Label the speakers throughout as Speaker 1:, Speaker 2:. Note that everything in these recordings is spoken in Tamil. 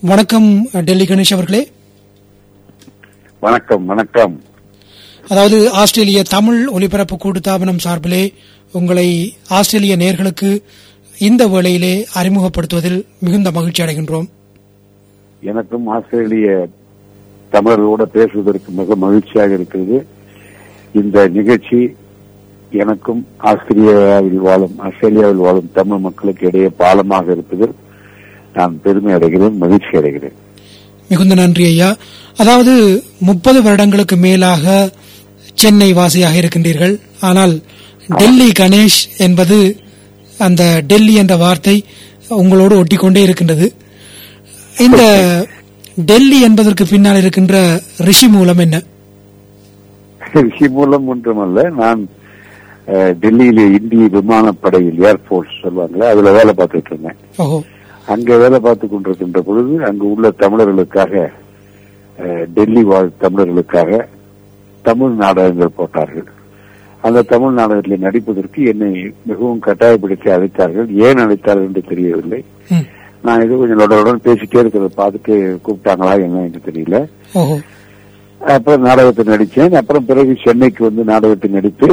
Speaker 1: வணக்கம் டெல்லி கணேஷ் அவர்களே
Speaker 2: வணக்கம் வணக்கம்
Speaker 1: அதாவது ஆஸ்திரேலிய தமிழ் ஒலிபரப்பு கூட்டுத்தாபனம் சார்பிலே உங்களை ஆஸ்திரேலிய நேர்களுக்கு இந்த வேளையிலே அறிமுகப்படுத்துவதில் மிகுந்த மகிழ்ச்சி அடைகின்றோம்
Speaker 2: எனக்கும் ஆஸ்திரேலிய தமிழர்களோட பேசுவதற்கு மிக மகிழ்ச்சியாக இருக்கிறது இந்த நிகழ்ச்சி எனக்கும் ஆஸ்திரேலியாவில் வாழும் ஆஸ்திரேலியாவில் வாழும் தமிழ் மக்களுக்கு இடையே பாலமாக இருப்பதில் நான் பெருமை அடைகிறேன் மகிழ்ச்சி அடைகிறேன்
Speaker 1: மிகுந்த நன்றி ஐயா அதாவது முப்பது வருடங்களுக்கு மேலாக சென்னை வாசியாக இருக்கின்றீர்கள் ஆனால் டெல்லி கணேஷ் என்பது அந்த டெல்லி என்ற வார்த்தை உங்களோடு ஒட்டிக்கொண்டே இருக்கின்றது இந்த டெல்லி என்பதற்கு பின்னால் இருக்கின்ற ரிஷி மூலம் என்ன
Speaker 2: ரிஷி மூலம் ஒன்றுமல்ல நான் அஹ், டெல்லியிலே இந்திய விமானப்படையில் ஏர்போர்ஸ் சொல்லுவாங்களே அதுல வேலை பார்த்துட்டு இருந்தேன்
Speaker 1: ஓஹோ
Speaker 2: அங்க வேலை பார்த்து கொண்டிருக்கின்ற பொழுது அங்கு உள்ள தமிழர்களுக்காக அஹ், டெல்லி வாழ் தமிழர்களுக்காக தமிழ் நாடகங்கள் போட்டார்கள் அந்த தமிழ் நாடகத்தில் நடிப்பதற்கு என்னை மிகவும் கட்டாயப்படுத்தி அழைத்தார்கள் ஏன் அழைத்தார்கள் என்று தெரியவில்லை
Speaker 1: ம்.
Speaker 2: நான் ஏதோ கொஞ்சம் லொடலுடன் பேசிட்டே இருக்கிறத பார்த்துட்டு கூப்பிட்டாங்களா என்ன என்று தெரியல
Speaker 1: ஓஹோ
Speaker 2: அப்புறம் நாடகத்தை நடிச்சேன் அப்புறம் பிறகு சென்னைக்கு வந்து நாடகத்தை நடித்து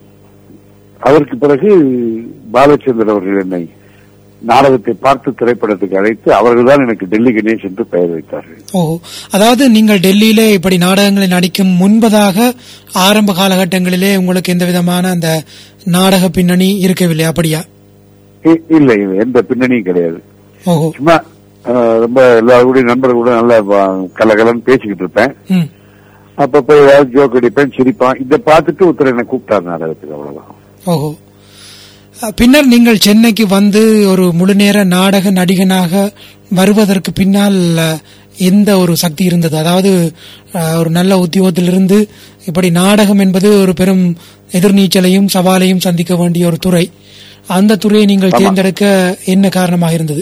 Speaker 2: அதற்கு பிறகு பாலச்சந்தர் அவர்கள் என்னை நாடகத்தை பார்த்து திரைப்படத்துக்கு அழைத்து அவர்கள்தான் எனக்கு டெல்லி கணேஷ் என்று பெயர் வைத்தார்கள்
Speaker 1: ஓஹோ அதாவது நீங்கள் டெல்லியிலே இப்படி நாடகங்களை நடிக்கும் முன்பதாக ஆரம்ப காலகட்டங்களிலே உங்களுக்கு எந்த விதமான அந்த நாடக பின்னணி இருக்கவில்லை அப்படியா
Speaker 2: இ- இல்லை இல்லை, எந்த பின்னணியும் கிடையாது
Speaker 1: ஓஹோ
Speaker 2: சும்மா அஹ், ரொம்ப எல்லாருடைய நண்பர்கள் கூட நல்லா வ- கலகலன்னு பேசிக்கிட்டு இருப்பேன்
Speaker 1: ம்
Speaker 2: அப்பப்ப ஏதாவது ஜோக் அடிப்பேன் சிரிப்பான் இதை பார்த்துட்டு ஒருத்தர் என்னை கூப்பிட்டார் நாடகத்துக்கு அவ்வளவுதான்
Speaker 1: ஓஹோ அஹ், பின்னர் நீங்கள் சென்னைக்கு வந்து ஒரு முழுநேர நாடக நடிகனாக வருவதற்கு பின்னால் அஹ், எந்த ஒரு சக்தி இருந்தது அதாவது அஹ், ஒரு நல்ல உத்தியோகத்திலிருந்து இப்படி நாடகம் என்பது ஒரு பெரும் எதிர்நீச்சலையும் சவாலையும் சந்திக்க வேண்டிய ஒரு துறை அந்த துறையை நீங்கள்
Speaker 2: ஆமா.
Speaker 1: தேர்ந்தெடுக்க என்ன காரணமாக இருந்தது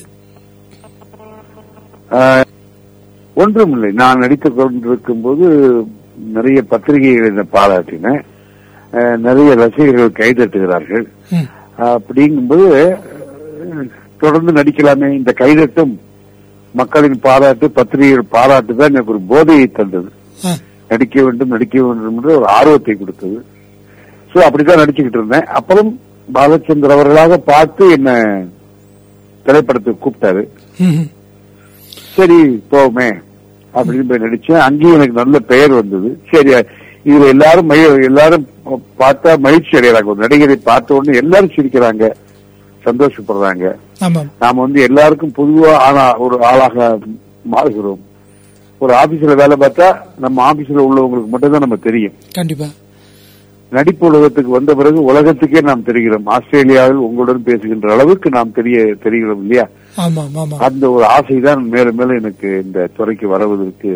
Speaker 2: ஆஹ், ஒன்றுமில்லை நான் நடித்துக் கொண்டிருக்கும் போது நிறைய பத்திரிகைகள் என்னை பாராட்டின ஆஹ், நிறைய ரசிகர்கள் கைதட்டுகிறார்கள்
Speaker 1: ம்.
Speaker 2: அப்படிங்கும்போது ஆஹ், தொடர்ந்து நடிக்கலாமே இந்த கைதட்டும் மக்களின் பாராட்டு பத்திரிகைகள் பாராட்டு தான் எனக்கு ஒரு போதையை தந்தது
Speaker 1: ஆ,
Speaker 2: நடிக்க வேண்டும் நடிக்க வேண்டும் என்று ஒரு ஆர்வத்தை கொடுத்தது சோ அப்படிதான் நடிச்சுக்கிட்டு இருந்தேன் அப்புறம் பாலச்சந்தர் அவர்களாக பார்த்து என்ன திரைப்படத்துக்கு கூப்பிட்டாரு
Speaker 1: ம், ம்.
Speaker 2: சரி போவோமே அப்படின்னு போய் நடிச்சேன் அங்கேயும் எனக்கு நல்ல பெயர் வந்தது சரி இதுல எல்லாரும் மகி- எல்லாரும் பார்த்தா மகிழ்ச்சி அடைகிறாங்க ஒரு நடிகரை பார்த்த உடனே எல்லாரும் சிரிக்கிறாங்க சந்தோஷப்படுறாங்க
Speaker 1: ஆமாம்
Speaker 2: நாம வந்து எல்லாருக்கும் பொதுவா ஆனா ஒரு ஆளாக மாறுகிறோம் ஒரு ஆபீஸ்ல வேலை பார்த்தா நம்ம ஆபீஸ்ல உள்ளவங்களுக்கு மட்டும்தான் நம்ம தெரியும்
Speaker 1: கண்டிப்பா
Speaker 2: நடிப்பு உலகத்துக்கு வந்த பிறகு உலகத்துக்கே நாம் தெரிகிறோம் ஆஸ்திரேலியாவில் உங்களுடன் பேசுகின்ற அளவுக்கு நாம் தெரிய தெரிகிறோம் இல்லையா
Speaker 1: ஆமாம் ஆமாம்
Speaker 2: அந்த ஒரு ஆசை தான் மேலும் மேலும் எனக்கு இந்த துறைக்கு வருவதற்கு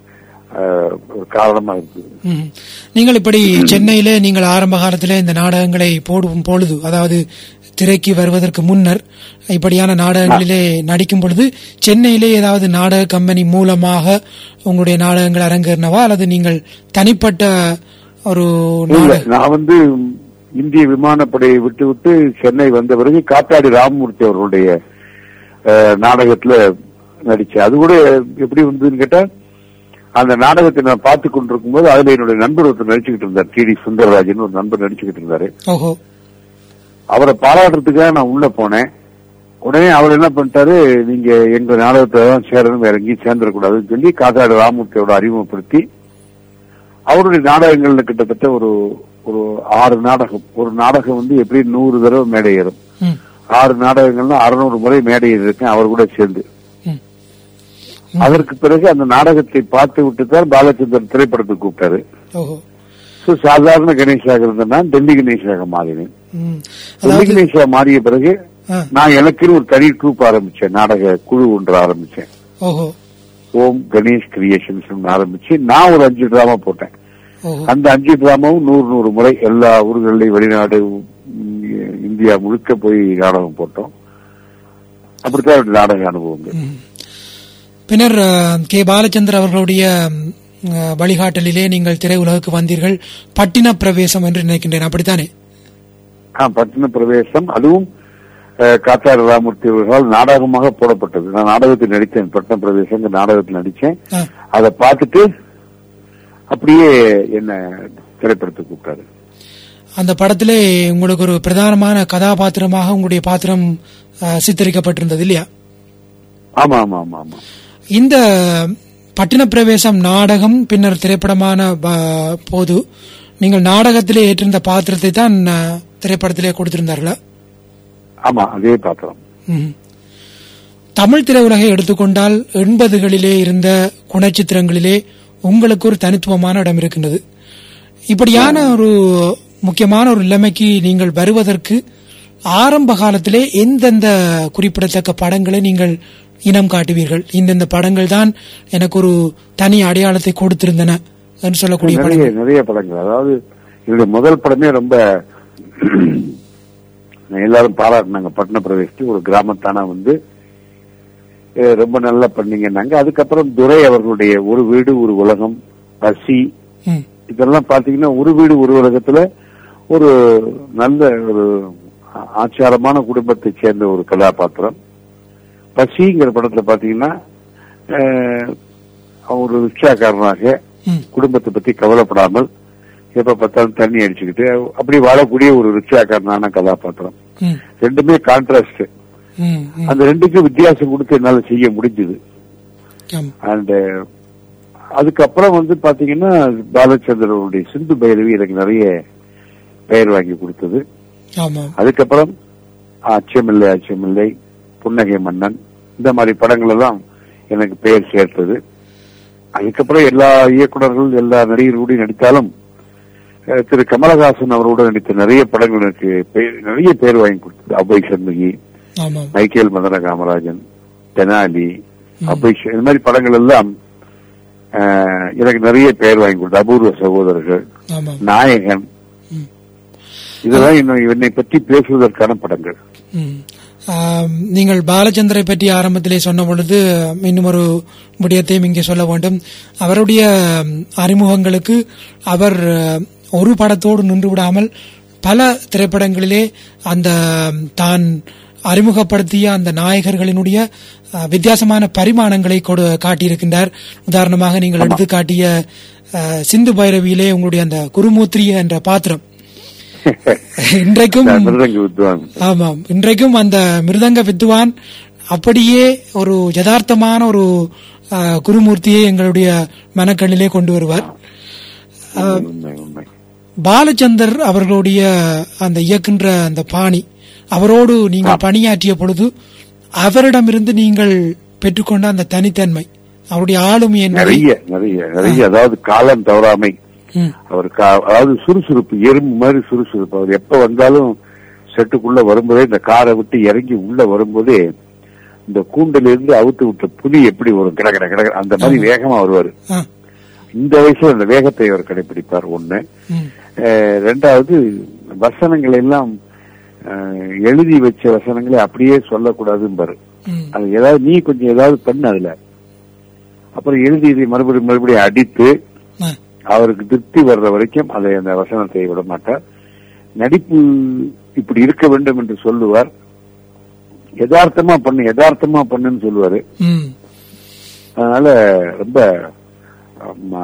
Speaker 2: ஆஹ், ஒரு காரணமா இருக்குது
Speaker 1: ம். நீங்கள் இப்படி சென்னையிலே நீங்கள் ஆரம்ப காலத்திலே இந்த நாடகங்களை போடும் பொழுது அதாவது திரைக்கு வருவதற்கு முன்னர் இப்படியான நாடகங்களிலே நடிக்கும் பொழுது சென்னையிலே ஏதாவது நாடக கம்பெனி மூலமாக உங்களுடைய நாடகங்கள் அரங்கேறினவா அல்லது நீங்கள் தனிப்பட்ட ஒரு
Speaker 2: இல்ல
Speaker 1: நாடக
Speaker 2: நான் வந்து இந்திய விமானப்படையை விட்டு விட்டு சென்னை வந்த பிறகு காத்தாடி ராமமூர்த்தி அவர்களுடைய ஆஹ், நாடகத்துல நடிச்சேன் அது கூட எப்படி வந்ததுன்னு கேட்டா அந்த நாடகத்தை நான் பார்த்து கொண்டிருக்கும் போது அதுல என்னுடைய நண்பர் ஒருத்தர் நடிச்சுக்கிட்டு இருந்தார் டி டி சுந்தரராஜன் ஒரு நண்பர் நடிச்சுக்கிட்டு இருந்தாரு
Speaker 1: ஓஹோ
Speaker 2: அவரை பாராட்டுறதுக்காக நான் உள்ள போனேன் உடனே அவர் என்ன பண்ணிட்டாரு நீங்க எங்க நாடகத்தை தான் சேரணும் வேற எங்கேயும் சேர்ந்துடக்கூடாதுன்னு சொல்லி காத்தாடு ராமூர்த்தியோட அறிமுகப்படுத்தி அவருடைய நாடகங்கள்ல கிட்டத்தட்ட ஒரு ஒரு ஆறு நாடகம் ஒரு நாடகம் வந்து எப்படி நூறு தடவை மேடை ஏறும்
Speaker 1: ம்,
Speaker 2: ஆறு நாடகங்கள்னா அறுநூறு முறை மேடை இருக்கேன் அவர் கூட சேர்ந்து
Speaker 1: ம்.
Speaker 2: அதற்கு பிறகு அந்த நாடகத்தை பார்த்து விட்டு தான் பாலச்சந்தர் திரைப்படத்துக்கு கூப்பிட்டாரு
Speaker 1: ஓஹோ
Speaker 2: So, சாதாரண கணேஷாக இருந்த நான் டெல்லி கணேஷாக மாறினேன்
Speaker 1: ம்.
Speaker 2: டெல்லி
Speaker 1: அதாவது
Speaker 2: கணேஷா மாறிய பிறகு
Speaker 1: ஆ,
Speaker 2: நான் எனக்குன்னு ஒரு தனி ட்ரூப் ஆரம்பிச்சேன் நாடக குழு ஒன்று ஆரம்பிச்சேன்
Speaker 1: ஓஹோ
Speaker 2: ஓம் கணேஷ் கிரியேஷன்ஸ் ஆரம்பிச்சு நான் ஒரு அஞ்சு டிராமா போட்டேன்
Speaker 1: ஓஹோ
Speaker 2: அந்த அஞ்சு டிராமாவும் நூறு நூறு முறை எல்லா ஊர்களையும் வெளிநாடு உம், இந்தியா முழுக்க போய் நாடகம் போட்டோம் அப்படித்தான் என்னுடைய நாடக அனுபவங்கள்
Speaker 1: ம். பின்னர் அஹ், கே பாலச்சந்தர் அவர்களுடைய ம், அஹ், வழிகாட்டலிலே நீங்கள் திரையுலகுக்கு வந்தீர்கள் பட்டின பிரவேசம் என்று நினைக்கின்றேன் அப்படித்தானே
Speaker 2: ஆ, பட்டின பிரவேசம் அதுவும் அஹ், காத்தாடு ராமூர்த்தி அவர்களால் நாடகமாக போடப்பட்டது நான் நாடகத்தில் நடித்தேன் பட்டண பிரதேசம் நாடகத்தில் நடிச்சேன்
Speaker 1: ஆ,
Speaker 2: அதை பார்த்துட்டு அப்படியே என்ன திரைப்படத்துக்கு கூப்பிட்டாரு
Speaker 1: அந்த படத்திலே உங்களுக்கு ஒரு பிரதானமான கதாபாத்திரமாக உங்களுடைய பாத்திரம் ஆ, சித்தரிக்கப்பட்டிருந்தது இல்லையா
Speaker 2: ஆமா ஆமா ஆமா ஆமா
Speaker 1: இந்த பட்டின பிரவேசம் நாடகம் பின்னர் திரைப்படமான ப- போது நீங்கள் நாடகத்திலே ஏற்றிருந்த பாத்திரத்தை தான் ஆ, திரைப்படத்திலே கொடுத்திருந்தார்களா
Speaker 2: ஆமா அதே பாத்திரம்
Speaker 1: ம். தமிழ் திரையுலகை எடுத்துக்கொண்டால் எண்பதுகளிலே இருந்த குணச்சித்திரங்களிலே உங்களுக்கு ஒரு தனித்துவமான இடம் இருக்கின்றது இப்படியான ஒரு முக்கியமான ஒரு நிலைமைக்கு நீங்கள் வருவதற்கு ஆரம்ப காலத்திலே எந்தெந்த குறிப்பிடத்தக்க படங்களை நீங்கள் இனம் காட்டுவீர்கள் இந்தந்த படங்கள் தான் எனக்கு ஒரு தனி அடையாளத்தை கொடுத்திருந்தன என்று சொல்லக்கூடிய
Speaker 2: நிறைய
Speaker 1: படங்கள்
Speaker 2: நிறைய படங்கள் அதாவது என்னுடைய முதல் படமே ரொம்ப எல்லாரும் பாராட்டினாங்க பட்டண பிரவேசித்து ஒரு கிராமத்தானா வந்து அஹ், ரொம்ப நல்லா பண்ணீங்கன்னாங்க அதுக்கப்புறம் துரை அவர்களுடைய ஒரு வீடு ஒரு உலகம் பசி
Speaker 1: ம்,
Speaker 2: இதெல்லாம் பாத்தீங்கன்னா ஒரு வீடு ஒரு உலகத்துல ஒரு நல்ல ஒரு ஆ- ஆச்சாரமான குடும்பத்தை சேர்ந்த ஒரு கதாபாத்திரம் பசிங்கிற படத்துல பாத்தீங்கன்னா அஹ், ஒரு ரிக்ஷாக்காரனாக
Speaker 1: ம்,
Speaker 2: குடும்பத்தை பத்தி கவலைப்படாமல் எப்ப பார்த்தாலும் தண்ணி அடிச்சுக்கிட்டு அப்படி வாழக்கூடிய ஒரு ரிக்ஷாக்காரனான கதாபாத்திரம்
Speaker 1: ம்,
Speaker 2: ரெண்டுமே கான்ட்ராஸ்ட்
Speaker 1: ம், ம்.
Speaker 2: அந்த ரெண்டுக்கும் வித்தியாசம் கொடுத்து என்னால செய்ய முடிஞ்சது
Speaker 1: ஆம்.
Speaker 2: அண்ட் அதுக்கப்புறம் வந்து பாத்தீங்கன்னா பாலச்சந்திரனுடைய சிந்து பைரவி எனக்கு நிறைய பெயர் வாங்கி கொடுத்தது
Speaker 1: ஆமாம்
Speaker 2: அதுக்கப்புறம் அச்சமில்லை அச்சமில்லை புன்னகை மன்னன் இந்த மாதிரி படங்கள் எல்லாம் எனக்கு பெயர் சேர்த்தது அதுக்கப்புறம் எல்லா இயக்குனர்கள் எல்லா நடிகர்களோடையும் நடித்தாலும் அஹ், திரு கமலஹாசன் அவரோட நடித்த நிறைய படங்கள் எனக்கு பெயர்- நிறைய பேர் வாங்கி கொடுத்தது அபய் சண்முகி
Speaker 1: ஆமாம்
Speaker 2: மைக்கேல் மதன காமராஜன் தெனாலி அபய் ச- இந்த மாதிரி படங்கள் எல்லாம் அஹ், எனக்கு நிறைய பெயர் வாங்கி கொடுத்தது அபூர்வ சகோதரர்கள்
Speaker 1: ஆமாம்
Speaker 2: நாயகன்
Speaker 1: ம்.
Speaker 2: இதெல்லாம் இன்னும் என்னை பற்றி பேசுவதற்கான படங்கள்
Speaker 1: ம். ஆம், நீங்கள் பாலச்சந்தரை பற்றி ஆரம்பத்திலே சொன்ன பொழுது இன்னும் ஒரு விடயத்தையும் இங்கே சொல்ல வேண்டும் அவருடைய ம், அறிமுகங்களுக்கு அவர் அஹ், ஒரு படத்தோடு நின்று விடாமல் பல திரைப்படங்களிலே அந்த ம், தான் அறிமுகப்படுத்திய அந்த நாயகர்களினுடைய அஹ், வித்தியாசமான பரிமாணங்களை கொடு காட்டியிருக்கின்றார் உதாரணமாக நீங்கள் எடுத்து காட்டிய அஹ், சிந்து பைரவியிலே உங்களுடைய அந்த குருமூத்திரிய என்ற பாத்திரம் இன்றைக்கும்
Speaker 2: மிருதங்க வித்வான்
Speaker 1: ஆமாம் இன்றைக்கும் அந்த மிருதங்க வித்வான் அப்படியே ஒரு யதார்த்தமான ஒரு ஆ, குருமூர்த்தியை எங்களுடைய மனக்கண்ணிலே கொண்டு வருவார்
Speaker 2: உண்மை உண்மை
Speaker 1: பாலச்சந்தர் அவர்களுடைய அந்த இயக்குன்ற அந்த பாணி அவரோடு நீங்கள் பணியாற்றிய பொழுது அவரிடமிருந்து நீங்கள் பெற்றுக்கொண்ட அந்த தனித்தன்மை அவருடைய ஆளுமை என்பதை
Speaker 2: நிறைய நிறைய நிறைய அதாவது காலம் தவறாமை
Speaker 1: ம்,
Speaker 2: அவர் கா- அதாவது சுறுசுறுப்பு எறும்பு மாதிரி சுறுசுறுப்பு அவர் எப்ப வந்தாலும் செட்டுக்குள்ள வரும்போதே இந்த காரை விட்டு இறங்கி உள்ள வரும்போதே இந்த கூண்டில இருந்து அவுத்து விட்ட புலி எப்படி வரும் கிட கிட கிட அந்த மாதிரி வேகமா வருவாரு
Speaker 1: ஆ,
Speaker 2: இந்த வயசுல அந்த வேகத்தை அவர் கடைபிடிப்பார் ஒண்ணு
Speaker 1: ம்,
Speaker 2: அஹ், ரெண்டாவது வசனங்கள் எல்லாம் அஹ், எழுதி வச்ச வசனங்களை அப்படியே சொல்லக்கூடாதும்பாரு
Speaker 1: ம்,
Speaker 2: அது ஏதாவது நீ கொஞ்சம் ஏதாவது பண்ணு அதுல அப்புறம் எழுதி இதை மறுபடியும் மறுபடியும் அடித்து
Speaker 1: ஆ,
Speaker 2: அவருக்கு திருப்தி வர்ற வரைக்கும் அதை அந்த வசனத்தை விட மாட்டார் நடிப்பு இப்படி இருக்க வேண்டும் என்று சொல்லுவார் யதார்த்தமா பண்ணு யதார்த்தமா பண்ணுன்னு சொல்லுவாரு
Speaker 1: ம்,
Speaker 2: அதனால ரொம்ப ஆமா,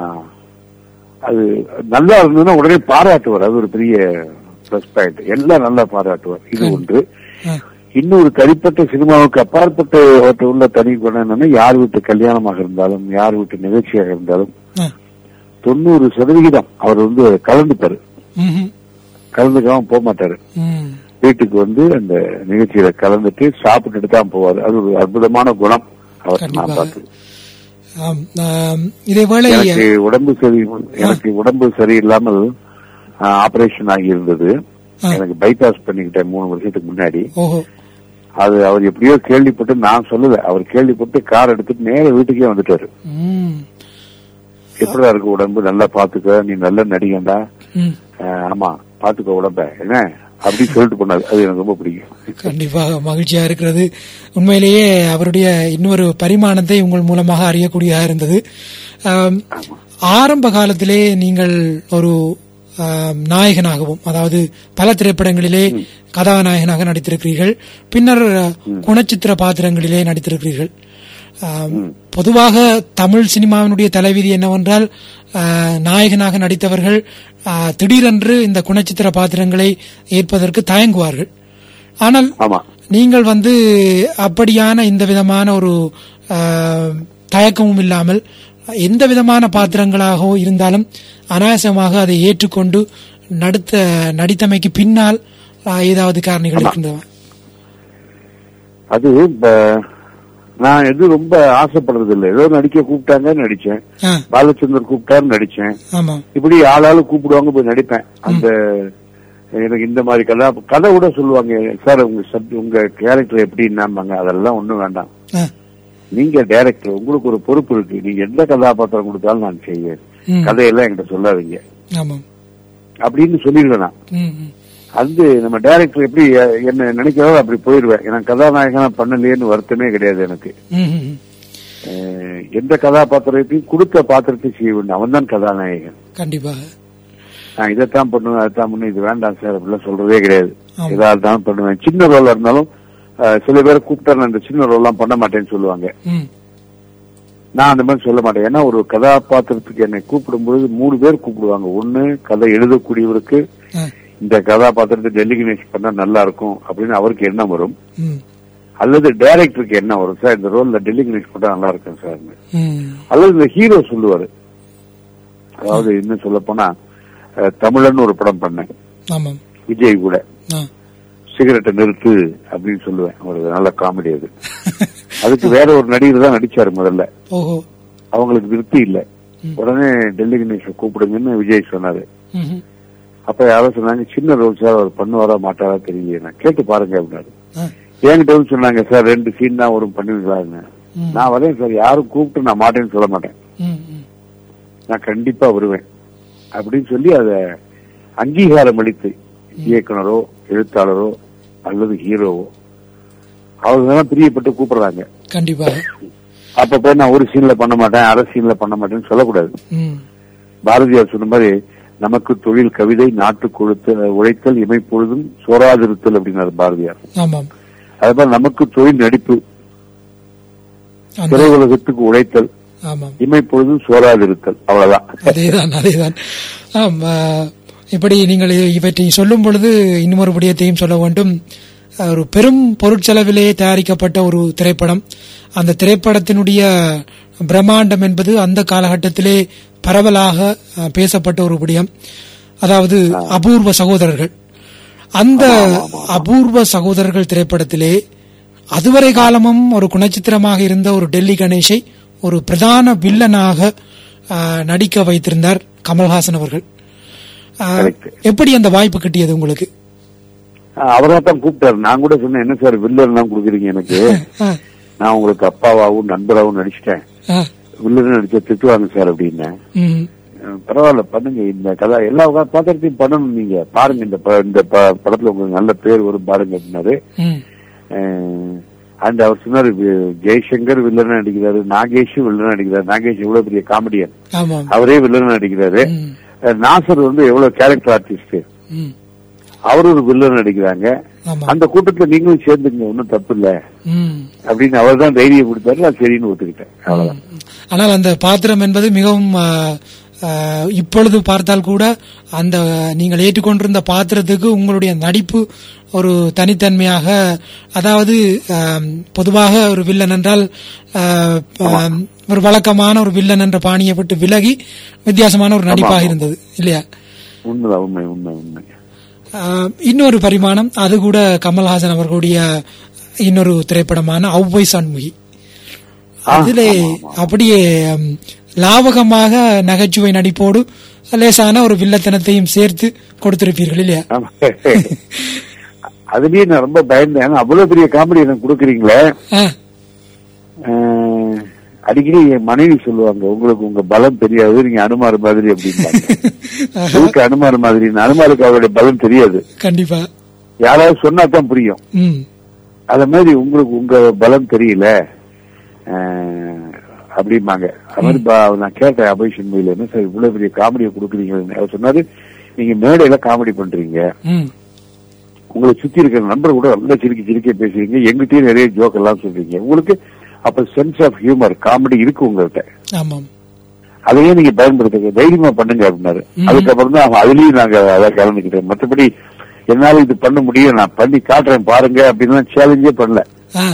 Speaker 2: அது நல்லா இருந்ததுன்னா உடனே பாராட்டுவார் அது ஒரு பெரிய பிளஸ் பாயிண்ட் எல்லாம் நல்லா பாராட்டுவார் இது ஒன்று
Speaker 1: ஆ,
Speaker 2: இன்னொரு தனிப்பட்ட சினிமாவுக்கு அப்பாற்பட்ட அவர்கிட்ட உள்ள தனி குணம் என்னன்னா யார் வீட்டு கல்யாணமாக இருந்தாலும் யார் வீட்டு நிகழ்ச்சியாக இருந்தாலும்
Speaker 1: ஆ,
Speaker 2: தொண்ணூறு சதவிகிதம் அவர் வந்து கலந்துப்பாரு
Speaker 1: ம்ஹும்,
Speaker 2: கலந்துக்காம போக மாட்டாரு
Speaker 1: ம்,
Speaker 2: வீட்டுக்கு வந்து அந்த நிகழ்ச்சியில கலந்துட்டு சாப்பிட்டுட்டு தான் போவார் அது ஒரு அற்புதமான குணம் அவர் நான்
Speaker 1: கண்டிப்பாக.
Speaker 2: பார்த்தது
Speaker 1: ஆம், ஆம், இதேவேளை
Speaker 2: எனக்கு உடம்பு சரி எனக்கு உடம்பு சரியில்லாமல் ஆபரேஷன் ஆகி இருந்தது
Speaker 1: ஆ.
Speaker 2: எனக்கு பைபாஸ் பண்ணிக்கிட்டேன் மூணு வருஷத்துக்கு முன்னாடி
Speaker 1: ஓஹோ
Speaker 2: அது அவர் எப்படியோ கேள்விப்பட்டு நான் சொல்லல அவர் கேள்விப்பட்டு கார் எடுத்துட்டு நேர வீட்டுக்கே வந்துட்டாரு
Speaker 1: ம்,
Speaker 2: எப்படிடா இருக்கு உடம்பு நல்லா பாத்துக்க நீ நல்ல நடிகண்டா
Speaker 1: ம்,
Speaker 2: ஆஹ் ஆமா பாத்துக்க உடம்ப என்ன அப்படி சொல்லிட்டு போனாரு அது எனக்கு ரொம்ப பிடிக்கும்
Speaker 1: கண்டிப்பாக மகிழ்ச்சியா இருக்கிறது உண்மையிலேயே அவருடைய இன்னொரு பரிமாணத்தை உங்கள் மூலமாக அறியக்கூடியதாக இருந்தது ஆம், ஆரம்ப காலத்திலே நீங்கள் ஒரு ஆம், நாயகனாகவும் அதாவது பல திரைப்படங்களிலே கதாநாயகனாக நடித்திருக்கிறீர்கள் பின்னர் குணச்சித்திர பாத்திரங்களிலே நடித்திருக்கிறீர்கள் ஆம், பொதுவாக தமிழ் சினிமாவினுடைய தலைவிதி என்னவென்றால் ஆ, நாயகனாக நடித்தவர்கள் ஆ, திடீரென்று இந்த குணச்சித்திர பாத்திரங்களை ஏற்பதற்கு தயங்குவார்கள் ஆனால்
Speaker 2: ஆமா
Speaker 1: நீங்கள் வந்து அப்படியான இந்த விதமான ஒரு ஆ, தயக்கமும் இல்லாமல் எந்த விதமான பாத்திரங்களாகவோ இருந்தாலும் அனாயசமாக அதை ஏற்றுக்கொண்டு நடுத்த நடித்தமைக்கு பின்னால் ஆ, ஏதாவது காரணிகள் இருக்கின்றன
Speaker 2: அது இப்ப நான் எது ரொம்ப ஆசைப்படுறது இல்லை ஏதோ நடிக்க கூப்பிட்டாங்க நடிச்சேன்
Speaker 1: ஆ,
Speaker 2: பாலச்சந்தர் கூப்பிட்டாரு நடிச்சேன்
Speaker 1: ஆமா
Speaker 2: இப்படி ஆளாளு கூப்பிடுவாங்க போய் நடிப்பேன் அந்த எனக்கு இந்த மாதிரி கதை கதை கூட சொல்லுவாங்க சார் உங்க சப் உங்க கேரக்டர் எப்படின்னாங்க அதெல்லாம் ஒண்ணும் வேண்டாம்
Speaker 1: ஆ,
Speaker 2: நீங்க டைரக்டர் உங்களுக்கு ஒரு பொறுப்பு இருக்கு நீங்க எந்த கதாபாத்திரம் கொடுத்தாலும் நான் செய்வேன்
Speaker 1: ம்,
Speaker 2: கதையெல்லாம் என்கிட்ட சொல்லாதீங்க
Speaker 1: ஆமாம்
Speaker 2: அப்படின்னு சொல்லிடுவேன் நான்
Speaker 1: ம், ம்,
Speaker 2: அது நம்ம டைரக்டர் எப்படி அஹ், என்ன நினைக்கிறதோ அப்படி போயிடுவேன் எனக்கு கதாநாயகனா பண்ணலையேன்னு வருத்தமே கிடையாது எனக்கு
Speaker 1: ம், ம், ம்.
Speaker 2: அஹ், எந்த கதாபாத்திரத்தையும் கொடுத்த பாத்திரத்தை செய்ய வேண்டும் அவன் தான் கதாநாயகன்
Speaker 1: கண்டிப்பாக
Speaker 2: நான் இதைத்தான் பண்ணுவேன் அதைத்தான் பண்ணுவேன் இது வேண்டாம் சார் அப்படிலாம் சொல்றதே கிடையாது
Speaker 1: ஆமா.
Speaker 2: எதா இருந்தாலும் பண்ணுவேன் சின்ன ரோலா இருந்தாலும் அஹ், சில பேரை கூப்பிட்டா நான் இந்த சின்ன ரோல்லாம் பண்ண மாட்டேன்னு சொல்லுவாங்க
Speaker 1: ம்,
Speaker 2: நான் அந்த மாதிரி சொல்ல மாட்டேன் ஏன்னா ஒரு கதாபாத்திரத்துக்கு என்னை கூப்பிடும்போது மூணு பேர் கூப்பிடுவாங்க ஒண்ணு கதை எழுதக்கூடியவருக்கு
Speaker 1: ஆ,
Speaker 2: இந்த கதாபாத்திரத்தை டெலிகினேஷன் பண்ணா நல்லா இருக்கும் அப்படின்னு அவருக்கு எண்ணம் வரும்
Speaker 1: ம்,
Speaker 2: அல்லது டைரக்டருக்கு என்ன வரும் சார் இந்த ரோல்ல டெலிகினேஷன் பண்ணா நல்லா இருக்கும் சார்
Speaker 1: ம்,
Speaker 2: அல்லது இந்த ஹீரோ சொல்லுவாரு அதாவது இன்னும் சொல்ல போனா அஹ், தமிழன் ஒரு படம் பண்ணேன்
Speaker 1: ஆமாம்
Speaker 2: விஜய் கூட
Speaker 1: ஆ.
Speaker 2: சிகரெட்டை நிறுத்து அப்படின்னு சொல்லுவேன் ஒரு நல்ல காமெடி அது அதுக்கு வேற ஒரு நடிகர் தான் நடிச்சாரு முதல்ல
Speaker 1: ஓஹோ
Speaker 2: அவங்களுக்கு திருப்தி இல்ல உடனே டெல்லி கணேஷ் கூப்பிடுங்கன்னு விஜய் சொன்னாரு
Speaker 1: ம், ம்.
Speaker 2: அப்ப யாரோ சொன்னாங்க சின்ன ரோல் சார் அவர் பண்ணுவாரா மாட்டாரா தெரியல நான் கேட்டு பாருங்க அப்படின்னாரு
Speaker 1: ஆ,
Speaker 2: என்கிட்ட வந்து சொன்னாங்க சார் ரெண்டு சீன் தான் வரும் பண்ணுவீங்களான்னு
Speaker 1: ம்.
Speaker 2: நான் வரேன் சார் யாரும் கூப்பிட்டு நான் மாட்டேன்னு சொல்ல மாட்டேன்
Speaker 1: ம், ம்.
Speaker 2: நான் கண்டிப்பா வருவேன் அப்படின்னு சொல்லி அத அங்கீகாரம் அளித்து இயக்குனரோ எழுத்தாளரோ அல்லது ஹீரோவோ அவங்க தான் பிரியப்பட்டு கூப்பிடுறாங்க
Speaker 1: கண்டிப்பாக
Speaker 2: அப்ப போய் நான் ஒரு சீன்ல பண்ண மாட்டேன் அரை சீன்ல பண்ண மாட்டேன்னு சொல்லக்கூடாது
Speaker 1: ம்,
Speaker 2: பாரதியார் சொன்ன மாதிரி நமக்கு தொழில் கவிதை நாட்டு கொழுத்த உழைத்தல் இமைப்பொழுதும் சோராதிருத்தல் அப்படின்னாரு பாரதியார்
Speaker 1: ஆமாம்
Speaker 2: அது மாதிரி நமக்கு தொழில் நடிப்பு
Speaker 1: அந்த
Speaker 2: திரையுலகத்துக்கு உழைத்தல்
Speaker 1: ஆமாம்
Speaker 2: இமைப்பொழுதும் சோராதிருத்தல் அவ்வளவுதான்
Speaker 1: அதேதான் அதேதான் ஆம் ஆ, இப்படி நீங்கள் இ- இவற்றை சொல்லும் பொழுது இன்னும் ஒரு விடயத்தையும் சொல்ல வேண்டும் அஹ், ஒரு பெரும் பொருட்செலவிலே தயாரிக்கப்பட்ட ஒரு திரைப்படம் அந்த திரைப்படத்தினுடைய பிரம்மாண்டம் என்பது அந்த காலகட்டத்திலே பரவலாக அஹ், பேசப்பட்ட ஒரு விடயம் அதாவது அபூர்வ சகோதரர்கள் அந்த அபூர்வ சகோதரர்கள் திரைப்படத்திலே அதுவரை காலமும் ஒரு குணச்சித்திரமாக இருந்த ஒரு டெல்லி கணேஷை ஒரு பிரதான வில்லனாக ஆ, நடிக்க வைத்திருந்தார் கமல்ஹாசன் அவர்கள் ஆ,
Speaker 2: Correct.
Speaker 1: எப்படி அந்த வாய்ப்பு கிட்டியது உங்களுக்கு
Speaker 2: அவரா தான் கூப்பிட்டாரு நான் கூட சொன்னேன் என்ன சார் வில்லன் தான் கொடுக்குறீங்க எனக்கு
Speaker 1: ஆ,
Speaker 2: நான் உங்களுக்கு அப்பாவாவும் நண்பராகவும் நடிச்சிட்டேன்
Speaker 1: ஆ,
Speaker 2: வில்லன் நடிச்ச திட்டுவாங்க சார் அப்படின்னேன்
Speaker 1: ம்,
Speaker 2: அஹ் பரவாயில்ல பண்ணுங்க இந்த கதை எல்லா பாத்திரத்தையும் பண்ணணும் நீங்க பாருங்க இந்த ப- இந்த ப- படத்துல உங்களுக்கு நல்ல பேர் வரும் பாருங்க அப்படின்னாரு
Speaker 1: ம்,
Speaker 2: அண்ட் அவர் சொன்னாரு வி- ஜெய்சங்கர் வில்லனா நடிக்கிறாரு நாகேஷும் வில்லனா நடிக்கிறாரு நாகேஷ் எவ்வளவு பெரிய காமெடியன்
Speaker 1: ஆமாம்
Speaker 2: அவரே வில்லனா நடிக்கிறாரு
Speaker 1: ம்,
Speaker 2: அஹ் நாசர் வந்து எவ்வளவு கேரக்டர் ஆர்டிஸ்ட்
Speaker 1: ம்,
Speaker 2: அவரு ஒரு வில்லன் நடிக்கிறாங்க
Speaker 1: ஆமாம்
Speaker 2: அந்த கூட்டத்துல நீங்களும் சேர்ந்துங்க ஒன்னும் தப்பு இல்ல
Speaker 1: ம்,
Speaker 2: அப்படின்னு அவர் தான் தைரியம் கொடுத்தாரு நான் சரின்னு ஒத்துக்கிட்டேன் அவ்வளவுதான்
Speaker 1: ஆனால் அந்த பாத்திரம் என்பது மிகவும் ஆ, ஆ, இப்பொழுது பார்த்தால் கூட அந்த நீங்கள் ஏற்றுக்கொண்டிருந்த பாத்திரத்துக்கு உங்களுடைய நடிப்பு ஒரு தனித்தன்மையாக அதாவது ஆம், பொதுவாக ஒரு வில்லன் என்றால் ஆ, ஆம், ஒரு வழக்கமான ஒரு வில்லன் என்ற பாணியை விட்டு விலகி வித்தியாசமான ஒரு நடிப்பாக இருந்தது இல்லையா
Speaker 2: உண்மைதான் உண்மை உண்மை உண்மை
Speaker 1: ஆஹ் இன்னொரு பரிமாணம் அது கூட கமல்ஹாசன் அவர்களுடைய இன்னொரு திரைப்படமான ஔவை சண்முகி அதிலே அப்படியே ம், லாவகமாக நகைச்சுவை நடிப்போடு லேசான ஒரு வில்லத்தனத்தையும் சேர்த்து கொடுத்திருப்பீர்கள் இல்லையா
Speaker 2: ஆமா. அதுலயே நான் ரொம்ப பயந்தேன் ஏன்னா அவ்வளவு பெரிய காமெடி எனக்கு கொடுக்குறீங்களே
Speaker 1: ஆ,
Speaker 2: அஹ், அடிக்கடி என் மனைவி சொல்லுவாங்க உங்களுக்கு உங்க பலம் தெரியாது நீங்க அனுமார் மாதிரி அப்படிம்பாங்க எதுக்கு அனுமார் மாதிரி அனுமாருக்கு அவருடைய பலம் தெரியாது
Speaker 1: கண்டிப்பா
Speaker 2: யாராவது சொன்னா தான் புரியும்
Speaker 1: ம்
Speaker 2: அத மாதிரி உங்களுக்கு உங்க பலம் தெரியல அஹ், அப்படிம்பாங்க அது மாதிரி பா- நான் கேட்டேன் அபய் சின்மையில என்ன சார் இவ்வளவு பெரிய காமெடியை கொடுக்குறீங்க அவர் சொன்னாரு நீங்க மேடையில காமெடி பண்றீங்க
Speaker 1: ம்
Speaker 2: உங்களை சுத்தி இருக்கிற நண்பர் கூட நல்லா சிரிக்க சிரிக்க பேசுறீங்க எங்கிட்டயும் நிறைய ஜோக் எல்லாம் சொல்றீங்க உங்களுக்கு அப்ப சென்ஸ் ஆஃப் ஹியூமர் காமெடி இருக்கு உங்கள்கிட்ட
Speaker 1: ஆமாம்
Speaker 2: அதையே நீங்க பயன்படுத்துங்க தைரியமா பண்ணுங்க அப்படின்னாரு
Speaker 1: ம்.
Speaker 2: அதுக்கப்புறம் தான் அதுலயும் நாங்க அதை கலந்துக்கிட்டோம் மற்றபடி என்னால இது பண்ண முடியும் நான் பண்ணி காட்டுறேன் பாருங்க அப்படின்னு சேலஞ்சே பண்ணல
Speaker 1: ஆ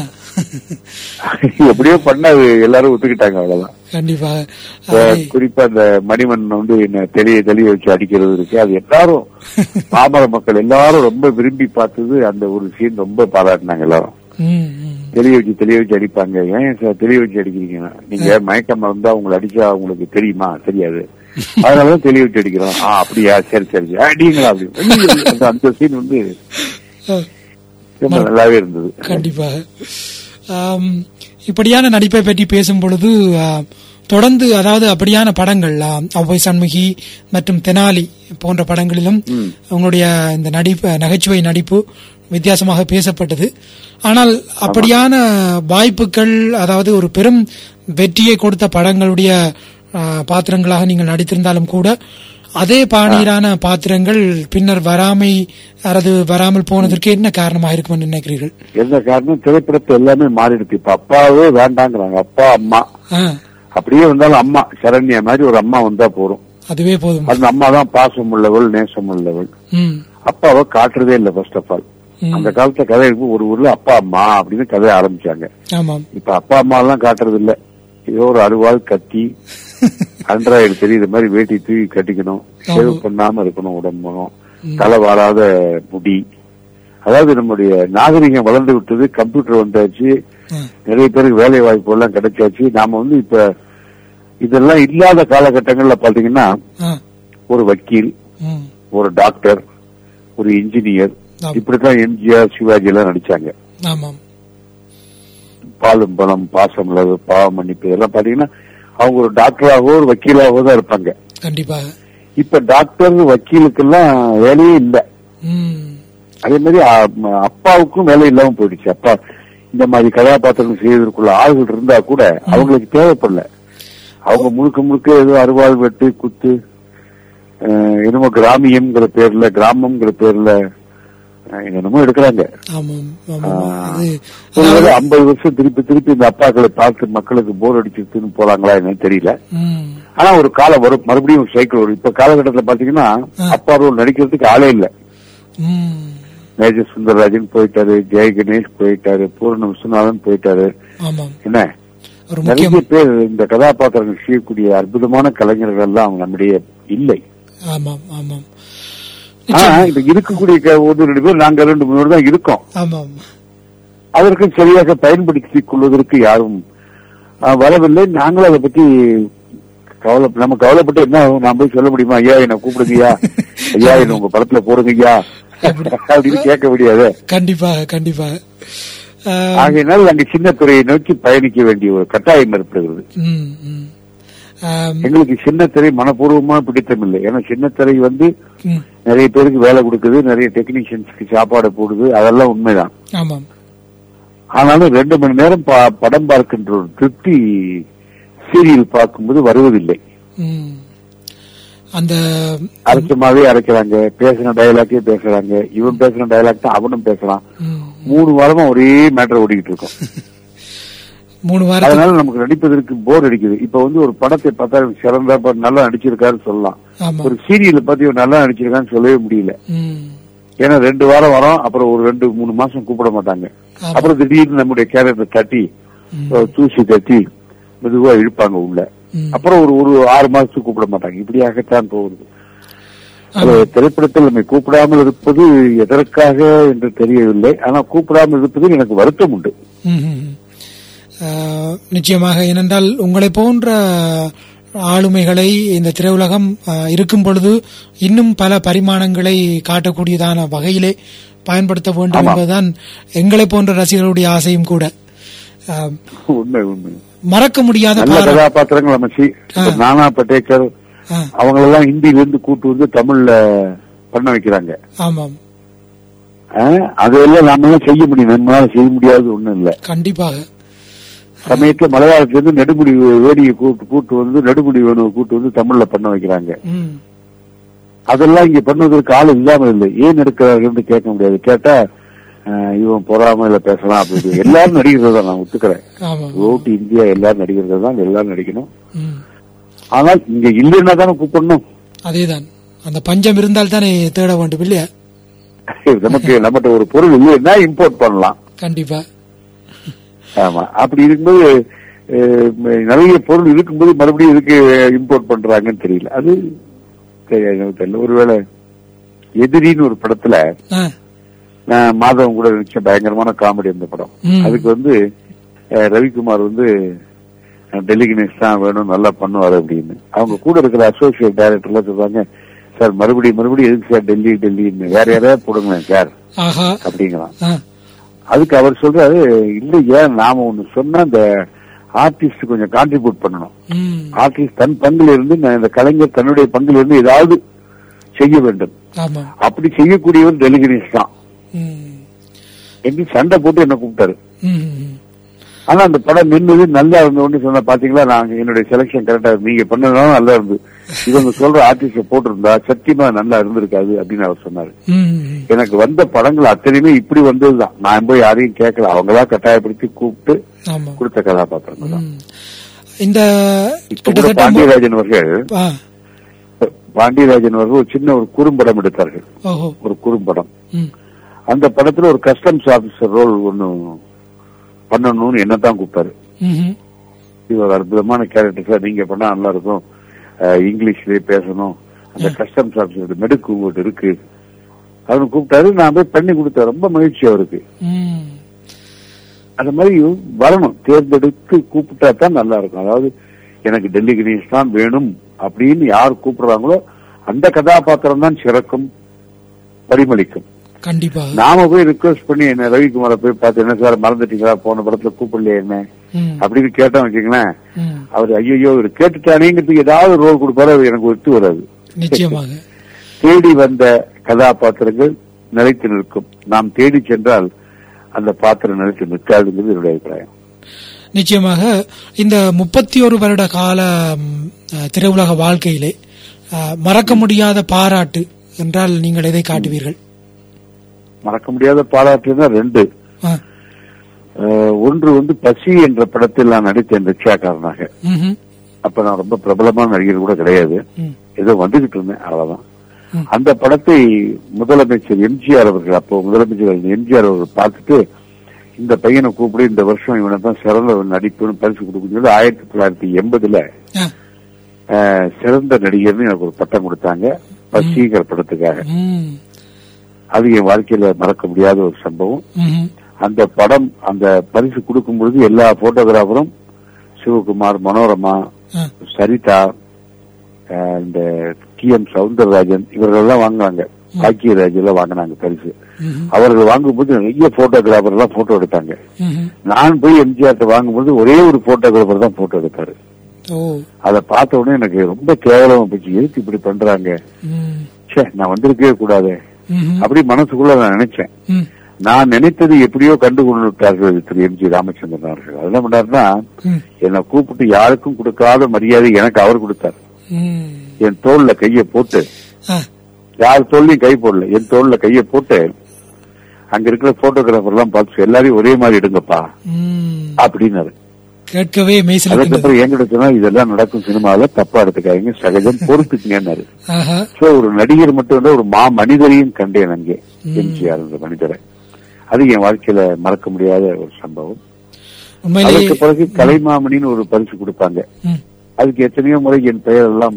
Speaker 2: எப்படியோ பண்ண அது எல்லாரும் ஒத்துக்கிட்டாங்க அவ்வளவுதான்
Speaker 1: கண்டிப்பாக
Speaker 2: இப்ப
Speaker 1: அதை-
Speaker 2: குறிப்பா இந்த மணிமன் வந்து என்ன தெளிய தெளிய வச்சு அடிக்கிறது இருக்கு அது எல்லாரும் பாமர மக்கள் எல்லாரும் ரொம்ப விரும்பி பார்த்தது அந்த ஒரு சீன் ரொம்ப பாராட்டினாங்க எல்லாரும்
Speaker 1: ம், ம்.
Speaker 2: தெளிய வச்சு தெளிய வச்சு அடிப்பாங்க ஏன் சார் தெளிய வச்சு அடிக்கிறீங்கன்னா நீங்க மயக்கம் மருந்தா உங்களை அடிச்சா உங்களுக்கு தெரியுமா தெரியாது அதனாலதான் தெளிய வச்சு அடிக்கிறோம் ஆ அப்படியா சரி சரி சரி. அடிங்களா அப்படி அந்த- அந்த சீன் வந்து
Speaker 1: ஆ,
Speaker 2: ரொம்ப நல்லாவே இருந்தது
Speaker 1: கண்டிப்பாக ஆம், இப்படியான நடிப்பை பற்றி பேசும் பொழுது ஆ, தொடர்ந்து அதாவது அப்படியான படங்கள் ஆ, ஔவை சண்முகி மற்றும் தெனாலி போன்ற படங்களிலும் உங்களுடைய இந்த நடிப்பு நகைச்சுவை நடிப்பு வித்தியாசமாக பேசப்பட்டது ஆனால் அப்படியான வாய்ப்புகள் அதாவது ஒரு பெரும் வெற்றியை கொடுத்த படங்களுடைய ஆ, பாத்திரங்களாக நீங்கள் நடித்திருந்தாலும் கூட அதே பாணியிலான பாத்திரங்கள் பின்னர் வராமை அல்லது வராமல் போனதற்கு என்ன காரணமாக இருக்கும் என்று நினைக்கிறீர்கள்
Speaker 2: என்ன காரணம் திரைப்படத்தை எல்லாமே மாறிடுச்சு இப்ப அப்பாவே வேண்டாங்கிறாங்க அப்பா அம்மா
Speaker 1: ஆ,
Speaker 2: அப்படியே வந்தாலும் அம்மா சரண்யா மாதிரி ஒரு அம்மா வந்தா போறோம்
Speaker 1: அதுவே போதும்
Speaker 2: அந்த அம்மா தான் பாசம் உள்ளவள் நேசம் உள்ளவள்
Speaker 1: ம்,
Speaker 2: அப்பாவை காட்டுறதே இல்ல ஃபர்ஸ்ட் ஆஃப் ஆல்
Speaker 1: ம்.
Speaker 2: அந்த காலத்துல கதை இருக்கும் ஒரு ஊர்ல அப்பா அம்மா அப்படின்னு கதையை ஆரம்பிச்சாங்க
Speaker 1: ஆமாம்
Speaker 2: இப்ப அப்பா அம்மா எல்லாம் காட்டுறது இல்ல ஏதோ ஒரு அருவாள் கத்தி அன்றாயிரம் தெரியுற மாதிரி வேட்டி தூக்கி கட்டிக்கணும் சேவ் பண்ணாம இருக்கணும் உடம்பும் தலை வாராத முடி அதாவது நம்முடைய நாகரிகம் வளர்ந்து விட்டது கம்ப்யூட்டர் வந்தாச்சு
Speaker 1: ஆ,
Speaker 2: நிறைய பேருக்கு வேலை வாய்ப்பு எல்லாம் கிடைச்சாச்சு நாம வந்து இப்ப இதெல்லாம் இல்லாத காலகட்டங்கள்ல பாத்தீங்கன்னா
Speaker 1: ஆ,
Speaker 2: ஒரு வக்கீல்
Speaker 1: ம்,
Speaker 2: ஒரு டாக்டர் ஒரு இன்ஜினியர்
Speaker 1: ஆம்.
Speaker 2: இப்படித்தான் எம்ஜிஆர் சிவாஜி எல்லாம் நடிச்சாங்க
Speaker 1: ஆமாம்
Speaker 2: பாலும் பணம் பாசம் உலகு பாவ மன்னிப்பு இதெல்லாம் பாத்தீங்கன்னா அவங்க ஒரு டாக்டராகவோ ஒரு வக்கீலாகவோ தான் இருப்பாங்க
Speaker 1: கண்டிப்பாக
Speaker 2: இப்ப டாக்டர் வக்கீலுக்கெல்லாம் வேலையே இல்ல
Speaker 1: ம்,
Speaker 2: அதே மாதிரி அ- அப்பாவுக்கும் வேலை இல்லாம போயிடுச்சு அப்பா இந்த மாதிரி கதாபாத்திரங்கள் செய்வதற்குள்ள ஆள்கள் இருந்தா கூட அவங்களுக்கு தேவைப்படல அவங்க முழுக்க முழுக்க ஏதோ அருவாள் வெட்டு குத்து அஹ், என்னமோ கிராமியம்ங்கிற பேர்ல கிராமம்ங்கிற பேர்ல அஹ், என்னமோ எடுக்கிறாங்க
Speaker 1: ஆமாம் ஆமாம் அது
Speaker 2: ஒருவேளை ஐம்பது வருஷம் திருப்பி திருப்பி இந்த அப்பாக்களை பார்த்து மக்களுக்கு போர் அடிச்சிருக்குன்னு போறாங்களா என்னன்னு தெரியல
Speaker 1: ம்,
Speaker 2: ஆனா ஒரு காலம் வரும் மறுபடியும் ஒரு சைக்கிள் வரும் இப்ப காலகட்டத்துல பாத்தீங்கன்னா அப்பா ரோல் நடிக்கிறதுக்கு ஆளே இல்ல
Speaker 1: ம்,
Speaker 2: மேஜர் சுந்தரராஜன் போயிட்டாரு ஜெய கணேஷ் போயிட்டாரு பூர்ண விஸ்வநாதன் போயிட்டாரு
Speaker 1: ஆமாம்
Speaker 2: என்ன
Speaker 1: ஒரு முக்கியம்
Speaker 2: நிறைய பேர் இந்த கதாபாத்திரங்கள் செய்யக்கூடிய அற்புதமான கலைஞர்கள் எல்லாம் நம்முடைய இல்லை
Speaker 1: ஆமாம் ஆமாம்
Speaker 2: ஆனா இப்ப இருக்கக்கூடிய க- ஒரு ரெண்டு பேர் நாங்க ரெண்டு மூணு பேர் தான் இருக்கோம்
Speaker 1: ஆமாம்
Speaker 2: அதற்கு சரியாக பயன்படுத்திக் கொள்வதற்கு யாரும் ஆ, வரவில்லை நாங்களும் அதை பத்தி கவலை நம்ம கவலைப்பட்டு என்ன ஆகும்? நான் போய் சொல்ல முடியுமா ஐயா என்ன கூப்பிடுங்கய்யா ஐயா என்ன உங்க படத்துல போடுங்க ஐயா அப்படின்னு கேட்க முடியாது
Speaker 1: கண்டிப்பாக கண்டிப்பாக ஆ,
Speaker 2: ஆகையினால் அங்க சின்ன துறையை நோக்கி பயணிக்க வேண்டிய ஒரு கட்டாயம் ஏற்படுகிறது
Speaker 1: ம், ம். ஆம்,
Speaker 2: எங்களுக்கு சின்ன திரை மனப்பூர்வமா பிடித்தமில்லை ஏன்னா சின்ன திரை வந்து
Speaker 1: ம்,
Speaker 2: நிறைய பேருக்கு வேலை கொடுக்குது நிறைய டெக்னீஷியன்ஸ்க்கு சாப்பாடு போடுது அதெல்லாம் உண்மைதான்
Speaker 1: ஆமாம்
Speaker 2: ஆனாலும் ரெண்டு மணி நேரம் பா- படம் பார்க்கின்ற ஒரு திருப்தி சீரியல் பார்க்கும்போது வருவதில்லை
Speaker 1: ம். அந்த
Speaker 2: அரைச்சமாவே அரைக்கிறாங்க பேசின டயலாக்கே பேசுறாங்க இவன் பேசுன டயலாக் தான் அவனும் பேசுறான்
Speaker 1: ம்,
Speaker 2: மூணு வாரமா ஒரே மேட்டர் ஓடிக்கிட்டு இருக்கும்
Speaker 1: மூணு வாரத்துக்கு
Speaker 2: அதனால நமக்கு நடிப்பதற்கு போர் அடிக்குது இப்ப வந்து ஒரு படத்தை பார்த்தா இவன் சிறந்தா பா- நல்லா நடிச்சிருக்காருன்னு சொல்லலாம்
Speaker 1: ஆமாம்
Speaker 2: ஒரு சீரியலை பார்த்து இவன் நல்லா நடிச்சிருக்கான்னு சொல்லவே முடியல
Speaker 1: ம்,
Speaker 2: ஏன்னா ரெண்டு வாரம் வரோம் அப்புறம் ஒரு ரெண்டு மூணு மாசம் கூப்பிட மாட்டாங்க
Speaker 1: ஆமா.
Speaker 2: அப்புறம் திடீர்னு நம்முடைய கேரக்டர் தட்டி
Speaker 1: ம்,
Speaker 2: அஹ், தூசி தட்டி மெதுவா இழுப்பாங்க உள்ள
Speaker 1: ம்.
Speaker 2: அப்புறம் ஒரு ஒரு ஆறு மாசத்துக்கு கூப்பிட மாட்டாங்க இப்படியாகத்தான் போகுது
Speaker 1: ஆமா.
Speaker 2: அது திரைப்படத்தில் நம்மை கூப்பிடாமல் இருப்பது எதற்காக என்று தெரியவில்லை ஆனா கூப்பிடாமல் இருப்பதில் எனக்கு வருத்தம் உண்டு
Speaker 1: ம், ம், ம். ஆ, நிச்சயமாக ஏனென்றால் உங்களை போன்ற ஆளுமைகளை இந்த திரையுலகம் ஆ, இருக்கும் பொழுது இன்னும் பல பரிமாணங்களை காட்டக்கூடியதான வகையிலே பயன்படுத்த வேண்டும்
Speaker 2: ஆமா.
Speaker 1: என்பதுதான் எங்களை போன்ற ரசிகர்களுடைய ஆசையும் கூட ஆ,
Speaker 2: உண்மை உண்மை
Speaker 1: மறக்க முடியாத
Speaker 2: நல்ல
Speaker 1: பாரா-
Speaker 2: கதாபாத்திரங்கள் அமைச்சு இப்ப
Speaker 1: ஆ.
Speaker 2: நானா பட்டேக்கர்
Speaker 1: ஆ,
Speaker 2: அவங்களெல்லாம் ஹிந்தில இருந்து கூட்டு வந்து தமிழ்ல பண்ண வைக்கிறாங்க
Speaker 1: ஆமாம்
Speaker 2: ஆ, அதெல்லாம் நாமெல்லாம் செய்ய முடியும் நம்மளால செய்ய முடியாது ஒண்ணும் இல்ல
Speaker 1: கண்டிப்பாக
Speaker 2: சமயத்துல மலையாளத்துல இருந்து நெடுமுடி வேடியை கூட்டு கூட்டு வந்து நெடுமுடி வேணுவை கூட்டு வந்து தமிழ்ல பண்ண வைக்கிறாங்க
Speaker 1: ம்,
Speaker 2: அதெல்லாம் இங்க பண்ணுவதற்கு ஆள் இல்லாமல் இல்லை ஏன் எடுக்கிறார்கள் கேட்க முடியாது கேட்டா அஹ், இவன் பொறாமையில பேசலாம் அப்படி இப்படி. எல்லாரும் நடிகர்கள் தான் நான் ஒத்துக்கிறேன்
Speaker 1: ஆமா
Speaker 2: ரோட் இந்தியா எல்லாரும் நடிகர்கள் தான் எல்லாரும் நடிக்கணும்
Speaker 1: ம்.
Speaker 2: ஆனால் இங்க இல்லைன்னா தானே கூப்பிடணும்
Speaker 1: அதேதான் அந்த பஞ்சம் இருந்தால் தானே தேட வேண்டும் இல்லையா
Speaker 2: நமக்கு நம்மகிட்ட ஒரு பொருள் இல்லைன்னா இம்போர்ட் பண்ணலாம்
Speaker 1: கண்டிப்பா
Speaker 2: ஆமா அப்படி இருக்கும்போது அஹ், நிறைய பொருள் இருக்கும்போது மறுபடியும் இதுக்கு இம்போர்ட் பண்றாங்கன்னு தெரியல அது தெரியாது, எனக்கு தெரியல ஒருவேளை எதிரின்னு ஒரு படத்துல
Speaker 1: ஆ,
Speaker 2: நான் மாதவன் கூட நடிச்ச பயங்கரமான காமெடி அந்த படம்
Speaker 1: ம்.
Speaker 2: அதுக்கு வந்து அஹ், ரவிக்குமார் வந்து அஹ், டெல்லி கணேஷ் தான் வேணும் நல்லா பண்ணுவாரு அப்படின்னு அவங்க கூட இருக்கிற அசோசியேட் டைரக்டர்லாம் சொல்றாங்க சார் மறுபடியும் மறுபடியும் எதுக்கு சார் டெல்லி டெல்லின்னு வேற யாரையாவது போடுங்களேன் சார்
Speaker 1: ஆஹா
Speaker 2: அப்படிங்களாம்
Speaker 1: ஆ,
Speaker 2: அதுக்கு அவர் சொல்றாரு இல்லையா நாம ஒண்ணு சொன்னா இந்த ஆர்டிஸ்ட் கொஞ்சம் கான்ட்ரிபியூட் பண்ணணும்
Speaker 1: ம்,
Speaker 2: ஆர்டிஸ்ட் தன் பங்குல இருந்து நான் இந்த கலைஞர் தன்னுடைய பங்குல இருந்து ஏதாவது செய்ய வேண்டும்
Speaker 1: ஆமா
Speaker 2: அப்படி செய்யக்கூடியவர் டெல்லி கணேஷ் தான்
Speaker 1: ம்,
Speaker 2: என்று சண்டை போட்டு என்ன கூப்பிட்டாரு
Speaker 1: ம், ம்.
Speaker 2: ஆனா அந்த படம் நின்னது நல்லா இருந்தோன்னு சொன்ன பாத்தீங்களா நாங்க என்னுடைய செலக்ஷன் கரெக்டா நீங்க பண்ணதுனால நல்லா இருந்து இவங்க சொல்ற ஆர்டிஸ்ட போட்டிருந்தா சத்தியமா நல்லா இருந்திருக்காது அப்படின்னு அவர் சொன்னாரு
Speaker 1: ம், ம்.
Speaker 2: எனக்கு வந்த படங்கள் அத்தனையுமே இப்படி வந்ததுதான் நான் போய் யாரையும் கேட்கல அவங்களா கட்டாயப்படுத்தி கூப்பிட்டு
Speaker 1: ஆமா
Speaker 2: கொடுத்த கதாபாத்திரங்கள் தான்
Speaker 1: ம். இந்த
Speaker 2: இப்ப கூட
Speaker 1: கிட்டத்தட்ட மு-
Speaker 2: பாண்டியராஜன் அவர்கள்
Speaker 1: ஆ,
Speaker 2: பாண்டியராஜன் அவர்கள் ஒரு சின்ன ஒரு குறும்படம் எடுத்தார்கள்
Speaker 1: ஓஹோ
Speaker 2: ஒரு குறும்படம்
Speaker 1: ம்,
Speaker 2: அந்த படத்துல ஒரு கஸ்டம்ஸ் ஆபீசர் ரோல் ஒண்ணு பண்ணணும்னு என்னதான் கூப்பிட்டாரு
Speaker 1: ம்ஹும்.
Speaker 2: இது ஒரு அற்புதமான கேரக்டர் சார் நீங்க பண்ணா நல்லா இருக்கும் அஹ், இங்கிலீஷ்லயே பேசணும் அந்த கஸ்டம்ஸ் ஆபீசர் மெடுக்கு உங்கள்கிட்ட இருக்கு அவனு கூப்பிட்டாரு நான் போய் பண்ணி கொடுத்தேன் ரொம்ப மகிழ்ச்சி அவருக்கு
Speaker 1: ம்.
Speaker 2: அந்த மாதிரி வரணும் தேர்ந்தெடுத்து கூப்பிட்டா தான் நல்லா இருக்கும் அதாவது எனக்கு டெல்லி கணேஷ் தான் வேணும் அப்படின்னு யார் கூப்பிடுறாங்களோ அந்த கதாபாத்திரம் தான் சிறக்கும் பரிமளிக்கும்
Speaker 1: கண்டிப்பா
Speaker 2: நாம போய் ரிக்வெஸ்ட் பண்ணி என்ன ரவிக்குமார போய் பார்த்து என்ன சார் மறந்துட்டீங்களா போன படத்துல கூப்பிடலையே என்ன
Speaker 1: ம்,
Speaker 2: அப்படின்னு கேட்டோம் வச்சுங்களேன்
Speaker 1: ம்.
Speaker 2: அவர் ஐயோ இவர் கேட்டுட்டானேங்கிறதுக்கு ஏதாவது ரோல் கொடுப்பாரு அது எனக்கு ஒத்து வராது
Speaker 1: நிச்சயமாக
Speaker 2: தேடி வந்த கதாபாத்திரங்கள் நிலைத்து நிற்கும் நாம் தேடி சென்றால் அந்த பாத்திரம் நிலைத்து நிற்காதுங்கிறது என்னுடைய அபிப்பிராயம்
Speaker 1: நிச்சயமாக இந்த முப்பத்தி ஒரு வருட கால ம், அஹ், திரையுலக வாழ்க்கையிலே அஹ், மறக்க முடியாத பாராட்டு என்றால் நீங்கள் எதை காட்டுவீர்கள்
Speaker 2: மறக்க முடியாத பாராட்டுனா ரெண்டு
Speaker 1: ஆ,
Speaker 2: அஹ், ஒன்று வந்து பசி என்ற படத்தில் நான் நடித்தேன் ரிக்ஷாக்காரனாக
Speaker 1: ம்ஹும்,
Speaker 2: அப்ப நான் ரொம்ப பிரபலமான நடிகர் கூட கிடையாது
Speaker 1: ம்,
Speaker 2: ஏதோ வந்துகிட்டு இருந்தேன் அவ்வளவுதான்
Speaker 1: ம்.
Speaker 2: அந்த படத்தை முதலமைச்சர் எம்ஜிஆர் அவர்கள் அப்போ முதலமைச்சர் எம்ஜிஆர் அவர்கள் பார்த்துட்டு இந்த பையனை கூப்பிடு இந்த வருஷம் இவனை தான் சிறந்த ஒரு நடிப்புன்னு பரிசு கொடுக்கணும் சொல்லி ஆயிரத்தி தொள்ளாயிரத்தி எண்பதுல
Speaker 1: ஆ,
Speaker 2: அஹ், சிறந்த நடிகர்னு எனக்கு ஒரு பட்டம் கொடுத்தாங்க பசிங்கிற படத்துக்காக
Speaker 1: ம்,
Speaker 2: அது என் வாழ்க்கையில மறக்க முடியாத ஒரு சம்பவம்
Speaker 1: ம்ஹும்,
Speaker 2: அந்த படம் அந்த பரிசு கொடுக்கும் பொழுது எல்லா போட்டோகிராஃபரும் சிவகுமார் மனோரமா
Speaker 1: ஆ,
Speaker 2: சரிதா அஹ், இந்த டி எம் சவுந்தரராஜன் இவர்கள் எல்லாம் வாங்குவாங்க பாக்கியராஜ் எல்லாம் வாங்கினாங்க பரிசு
Speaker 1: ம்ஹும்,
Speaker 2: அவர்கள் வாங்கும்போது நிறைய போட்டோகிராஃபர் எல்லாம் போட்டோ எடுத்தாங்க
Speaker 1: ம்ஹும்.
Speaker 2: நான் போய் எம்ஜிஆர் வாங்கும்போது ஒரே ஒரு போட்டோகிராஃபர் தான் போட்டோ எடுத்தாரு
Speaker 1: ஓ
Speaker 2: அதை பார்த்த உடனே எனக்கு ரொம்ப கேவலமா போச்சு எதுக்கு இப்படி பண்றாங்க
Speaker 1: ம்,
Speaker 2: ச்சே நான் வந்திருக்கவே கூடாது
Speaker 1: ம்ஹும்,
Speaker 2: அப்படி மனசுக்குள்ள நான் நினைச்சேன்
Speaker 1: ம்,
Speaker 2: நான் நினைத்தது எப்படியோ கண்டு கொண்டு விட்டார்கள் திரு எம் ஜி ராமச்சந்திரன் அவர்கள் அது என்ன பண்ணாருன்னா
Speaker 1: ம்,
Speaker 2: என்னை கூப்பிட்டு யாருக்கும் கொடுக்காத மரியாதை எனக்கு அவர் கொடுத்தார்
Speaker 1: ம்.
Speaker 2: என் தோல்ல கைய போட்டு
Speaker 1: ஆ,
Speaker 2: யார் தோல்லையும் கை போடல என் தோல்ல கைய போட்டு அங்க இருக்கிற போட்டோகிராஃபர் எல்லாம் பார்த்து எல்லாரையும் ஒரே மாதிரி எடுங்கப்பா
Speaker 1: ம்.
Speaker 2: அப்படின்னாரு
Speaker 1: கேட்கவே மெய்சில்
Speaker 2: அதுக்கப்புறம் என்கிட்ட சொன்னா இதெல்லாம் நடக்கும் சினிமாவில தப்பா எடுத்துக்காதீங்க சகஜம் பொறுத்துக்குங்கன்னாரு
Speaker 1: ஆஹா
Speaker 2: சோ ஒரு நடிகர் மட்டும் இல்ல ஒரு மா மனிதரையும் கண்டேன் அங்கே எம்ஜிஆர் என்ற மனிதரை அது என் வாழ்க்கையில மறக்க முடியாத ஒரு சம்பவம்
Speaker 1: உண்மையிலேயே
Speaker 2: அதுக்கு பிறகு கலைமாமணின்னு ஒரு பரிசு கொடுப்பாங்க
Speaker 1: ம்,
Speaker 2: அதுக்கு எத்தனையோ முறை என் பெயர் எல்லாம்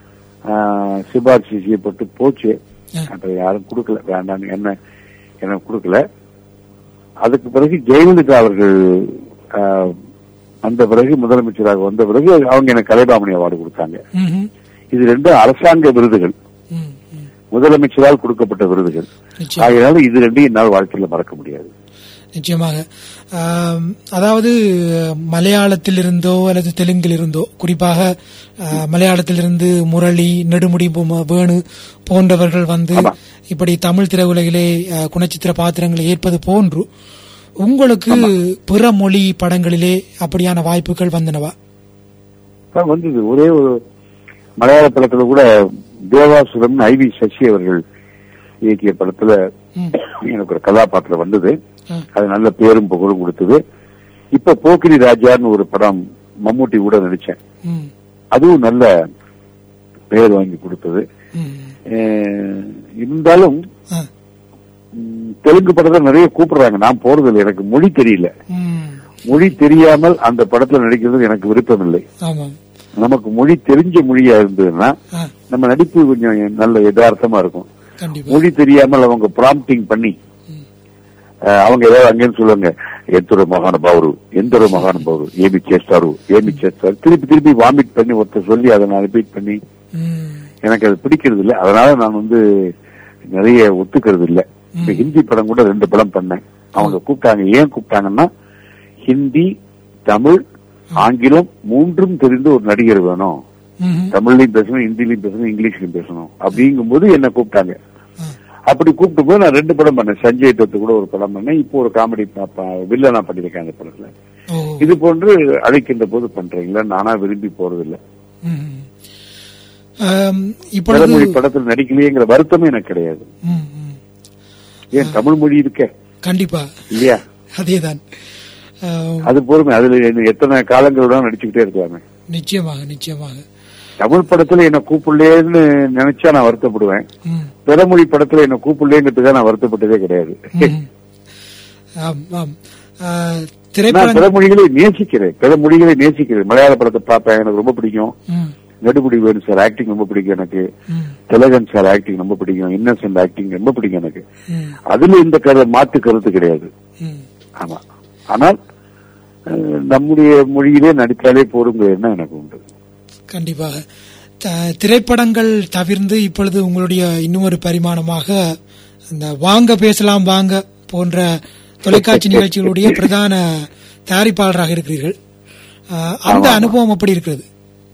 Speaker 2: ஆஹ், சிபாரிசு செய்யப்பட்டு போச்சு
Speaker 1: ஆ.
Speaker 2: அப்புறம் யாரும் கொடுக்கல வேண்டாம்னு என்ன எனக்கு கொடுக்கல அதுக்கு பிறகு ஜெயலலிதா அவர்கள் ஆஹ், வந்த பிறகு முதலமைச்சராக வந்த பிறகு அவங்க எனக்கு கலைமாமணி அவார்டு கொடுத்தாங்க
Speaker 1: ம்ஹும்,
Speaker 2: இது ரெண்டும் அரசாங்க விருதுகள்
Speaker 1: ம், ம்.
Speaker 2: முதலமைச்சரால் கொடுக்கப்பட்ட விருதுகள்
Speaker 1: நிச்சயம்
Speaker 2: ஆகையால இது ரெண்டையும் என்னால் வாழ்க்கையில மறக்க முடியாது
Speaker 1: நிச்சயமாக ஆம், அதாவது மலையாளத்தில் இருந்தோ அல்லது தெலுங்கில் இருந்தோ குறிப்பாக ஆ, மலையாளத்திலிருந்து முரளி நெடுமுடி பொம்ம- வேணு போன்றவர்கள் வந்து
Speaker 2: ஆமா.
Speaker 1: இப்படி தமிழ் திரையுலகிலே ஆ, குணச்சித்திர பாத்திரங்களை ஏற்பது போன்று உங்களுக்கு பிற மொழி படங்களிலே அப்படியான வாய்ப்புகள் வந்தனவா
Speaker 2: அதான் வந்தது ஒரே ஒரு மலையாள படத்துல கூட தேவாசுரம் ஐ வி சசி அவர்கள் இயக்கிய படத்துல
Speaker 1: ம்.
Speaker 2: எனக்கு ஒரு கதாபாத்திரம் வந்தது
Speaker 1: ஆ.
Speaker 2: அது நல்ல பேரும் புகழும் கொடுத்தது இப்ப போக்கிரி ராஜான்னு ஒரு படம் மம்மூட்டி கூட நடிச்சேன்
Speaker 1: ம்.
Speaker 2: அதுவும் நல்ல பெயர் வாங்கி கொடுத்தது
Speaker 1: ம்.
Speaker 2: அஹ், இருந்தாலும்
Speaker 1: ஆ.
Speaker 2: ம், தெலுங்கு படத்தை நிறைய கூப்பிடுறாங்க நான் போறது இல்லை எனக்கு மொழி தெரியல
Speaker 1: ம்.
Speaker 2: மொழி தெரியாமல் அந்த படத்துல நடிக்கிறது எனக்கு விருப்பம் இல்லை
Speaker 1: ஆமாம்
Speaker 2: நமக்கு மொழி தெரிஞ்ச மொழியா இருந்ததுன்னா
Speaker 1: ஆ.
Speaker 2: நம்ம நடிப்பு கொஞ்சம் நல்ல யதார்த்தமா இருக்கும்
Speaker 1: கண்டிப்பா
Speaker 2: மொழி தெரியாமல் அவங்க ப்ராம்ப்டிங் பண்ணி
Speaker 1: ம்.
Speaker 2: அஹ், அவங்க ஏதாவது அங்கேன்னு சொல்லுவாங்க ఎంతరో మహానుభావుడు ఎందరో మహానుభావుడు ఏమి చేస్తారు ఏమి చేస్తారు திருப்பி திருப்பி வாமிட் பண்ணி ஒருத்தர் சொல்லி அதை நான் ரிப்பீட் பண்ணி
Speaker 1: ம்.
Speaker 2: எனக்கு அது பிடிக்கிறது இல்ல அதனால நான் வந்து நிறைய ஒத்துக்கிறது இல்ல இப்ப
Speaker 1: ம்.
Speaker 2: ஹிந்தி படம் கூட ரெண்டு படம் பண்ணேன் அவங்க கூப்பிட்டாங்க ஏன் கூப்பிட்டாங்கன்னா ஹிந்தி தமிழ் ஆங்கிலம் மூன்றும் தெரிந்த ஒரு நடிகர் வேணும்
Speaker 1: ம்ஹும்.
Speaker 2: தமிழ்லயும் பேசணும் ஹிந்திலையும் பேசணும் இங்கிலீஷ்லயும் பேசணும் அப்படிங்கும்போது என்ன கூப்பிட்டாங்க
Speaker 1: ஆ.
Speaker 2: அப்படி கூப்பிட்டு போது நான் ரெண்டு படம் பண்ணேன் சஞ்சய் தத்து கூட ஒரு படம் பண்ணேன் இப்போ ஒரு காமெடி வில்லனா பண்ணிருக்கேன் அந்த படத்துல
Speaker 1: ஓ
Speaker 2: இது போன்று அழைக்கின்ற போது பண்றீங்களா நானா விரும்பி போறது இல்ல
Speaker 1: ம்ஹும். ஆம், இப்பொழுது
Speaker 2: வடமொழி படத்தில் நடிக்கலையேங்கிற வருத்தமே எனக்கு கிடையாது
Speaker 1: ம், ம்.
Speaker 2: ஏன் தமிழ் மொழி இருக்க
Speaker 1: கண்டிப்பா
Speaker 2: இல்லையா
Speaker 1: அதேதான் ஆம்,
Speaker 2: அது பொறுமை அதுல இன்னும் எத்தனை காலங்களோட நடிச்சுக்கிட்டே இருக்கலாமே
Speaker 1: நிச்சயமாக நிச்சயமாக
Speaker 2: தமிழ் படத்துல என்ன கூப்பிடலேன்னு நினைச்சா நான் வருத்தப்படுவேன்
Speaker 1: ம்,
Speaker 2: பிறமொழி படத்துல என்ன கூப்பிடலேங்கிறதுக்காக நான் வருத்தப்பட்டதே கிடையாது
Speaker 1: ம். ஆம் ஆம் ஆ,
Speaker 2: நான்
Speaker 1: திரைப்படங்கள்
Speaker 2: பிற மொழிகளை நேசிக்கிறேன் பிற மொழிகளை நேசிக்கிறேன் மலையாள படத்தை பார்ப்பேன் எனக்கு ரொம்ப பிடிக்கும்
Speaker 1: ம்,
Speaker 2: நெடுமுடி வேணு சார் ஆக்டிங் ரொம்ப பிடிக்கும் எனக்கு
Speaker 1: ம்,
Speaker 2: திலகன் சார் ஆக்டிங் ரொம்ப பிடிக்கும் இன்னசென்ட் ஆக்டிங் ரொம்ப பிடிக்கும் எனக்கு
Speaker 1: ம்,
Speaker 2: அதுல இந்த கரு மாற்று கருத்து கிடையாது
Speaker 1: ம்.
Speaker 2: ஆமா ஆனால் அஹ், நம்முடைய மொழியிலே நடித்தாலே போருங்கிற எண்ணம் எனக்கு உண்டு
Speaker 1: கண்டிப்பாக த- திரைப்படங்கள் தவிர்ந்து இப்பொழுது உங்களுடைய இன்னும் ஒரு பரிமாணமாக இந்த வாங்க பேசலாம் வாங்க போன்ற தொலைக்காட்சி நிகழ்ச்சிகளுடைய பிரதான தயாரிப்பாளராக இருக்கிறீர்கள் ஆ, அந்த
Speaker 2: ஆமா.
Speaker 1: அனுபவம் எப்படி இருக்கிறது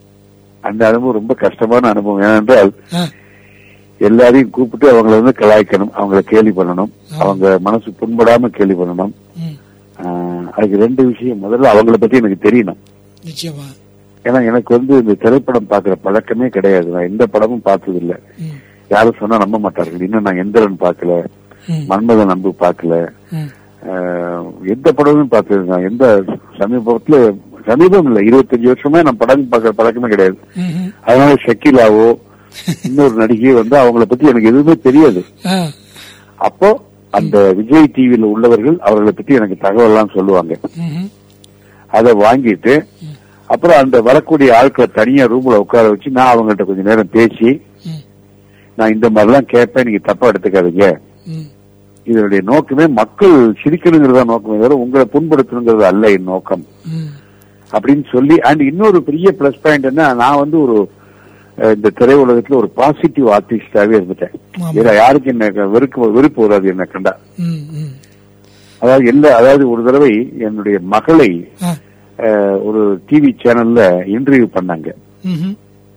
Speaker 2: அந்த அனுபவம் ரொம்ப கஷ்டமான அனுபவம் ஏனென்றால்
Speaker 1: ஆ,
Speaker 2: எல்லாரையும் கூப்பிட்டு அவங்கள வந்து கலாய்க்கணும் அவங்கள கேலி பண்ணணும்
Speaker 1: ஆமா.
Speaker 2: அவங்க மனசு புண்படாம கேலி பண்ணணும்
Speaker 1: ம்,
Speaker 2: அஹ், அதுக்கு ரெண்டு விஷயம் முதல்ல அவங்கள பத்தி எனக்கு தெரியணும்
Speaker 1: நிச்சயமா
Speaker 2: ஏன்னா எனக்கு வந்து இந்த திரைப்படம் பாக்குற பழக்கமே கிடையாது நான் எந்த படமும் பார்த்தது இல்ல
Speaker 1: ம்,
Speaker 2: யாரும் சொன்னா நம்ப மாட்டார்கள் இன்னும் நான் எந்திரன் பார்க்கல
Speaker 1: ம்,
Speaker 2: மன்மதன் அன்பு பார்க்கல
Speaker 1: ம்,
Speaker 2: அஹ், எந்த படமும் பார்த்தது நான் எந்த சமீபத்துல சமீபம் இல்ல இருபத்தஞ்சு வருஷமா நான் படம் பார்க்கற பழக்கமே கிடையாது
Speaker 1: ம், ம்.
Speaker 2: அதனால ஷக்கீலாவோ இன்னொரு நடிகை வந்து அவங்கள பத்தி எனக்கு எதுவுமே தெரியாது
Speaker 1: ஆ,
Speaker 2: அப்போ அந்த விஜய் டிவியில உள்ளவர்கள் அவர்களை பத்தி எனக்கு தகவல் எல்லாம் சொல்லுவாங்க
Speaker 1: ம், ம்,
Speaker 2: அதை வாங்கிட்டு அப்புறம் அந்த வரக்கூடிய ஆட்களை தனியா ரூம்ல உட்கார வச்சு நான் அவங்கள்ட்ட கொஞ்ச நேரம் பேசி
Speaker 1: ம்,
Speaker 2: நான் இந்த மாதிரிலாம் கேட்பேன் நீங்க தப்பா எடுத்துக்காதீங்க
Speaker 1: ம்.
Speaker 2: இதனுடைய நோக்கமே மக்கள் சிரிக்கணுங்கிறதா நோக்கமே தவிர உங்களை புண்படுத்தணுங்கிறது அல்ல என் நோக்கம்
Speaker 1: ம்,
Speaker 2: அப்படின்னு சொல்லி அண்ட் இன்னொரு பெரிய பிளஸ் பாயிண்ட் என்ன நான் வந்து ஒரு அஹ், இந்த திரையுலகத்துல ஒரு பாசிட்டிவ் ஆர்டிஸ்டாவே இருந்துட்டேன்
Speaker 1: ஆமா.
Speaker 2: ஏன்னா யாருக்கு என்ன வெறுக்க வெறுப்பு வராது என்ன கண்டா
Speaker 1: ம், ம்.
Speaker 2: அதாவது எல்லா அதாவது ஒரு தடவை என்னுடைய மகளை
Speaker 1: ஆ,
Speaker 2: அஹ், ஒரு டிவி சேனல்ல இன்டர்வியூ பண்ணாங்க
Speaker 1: ம், ம்.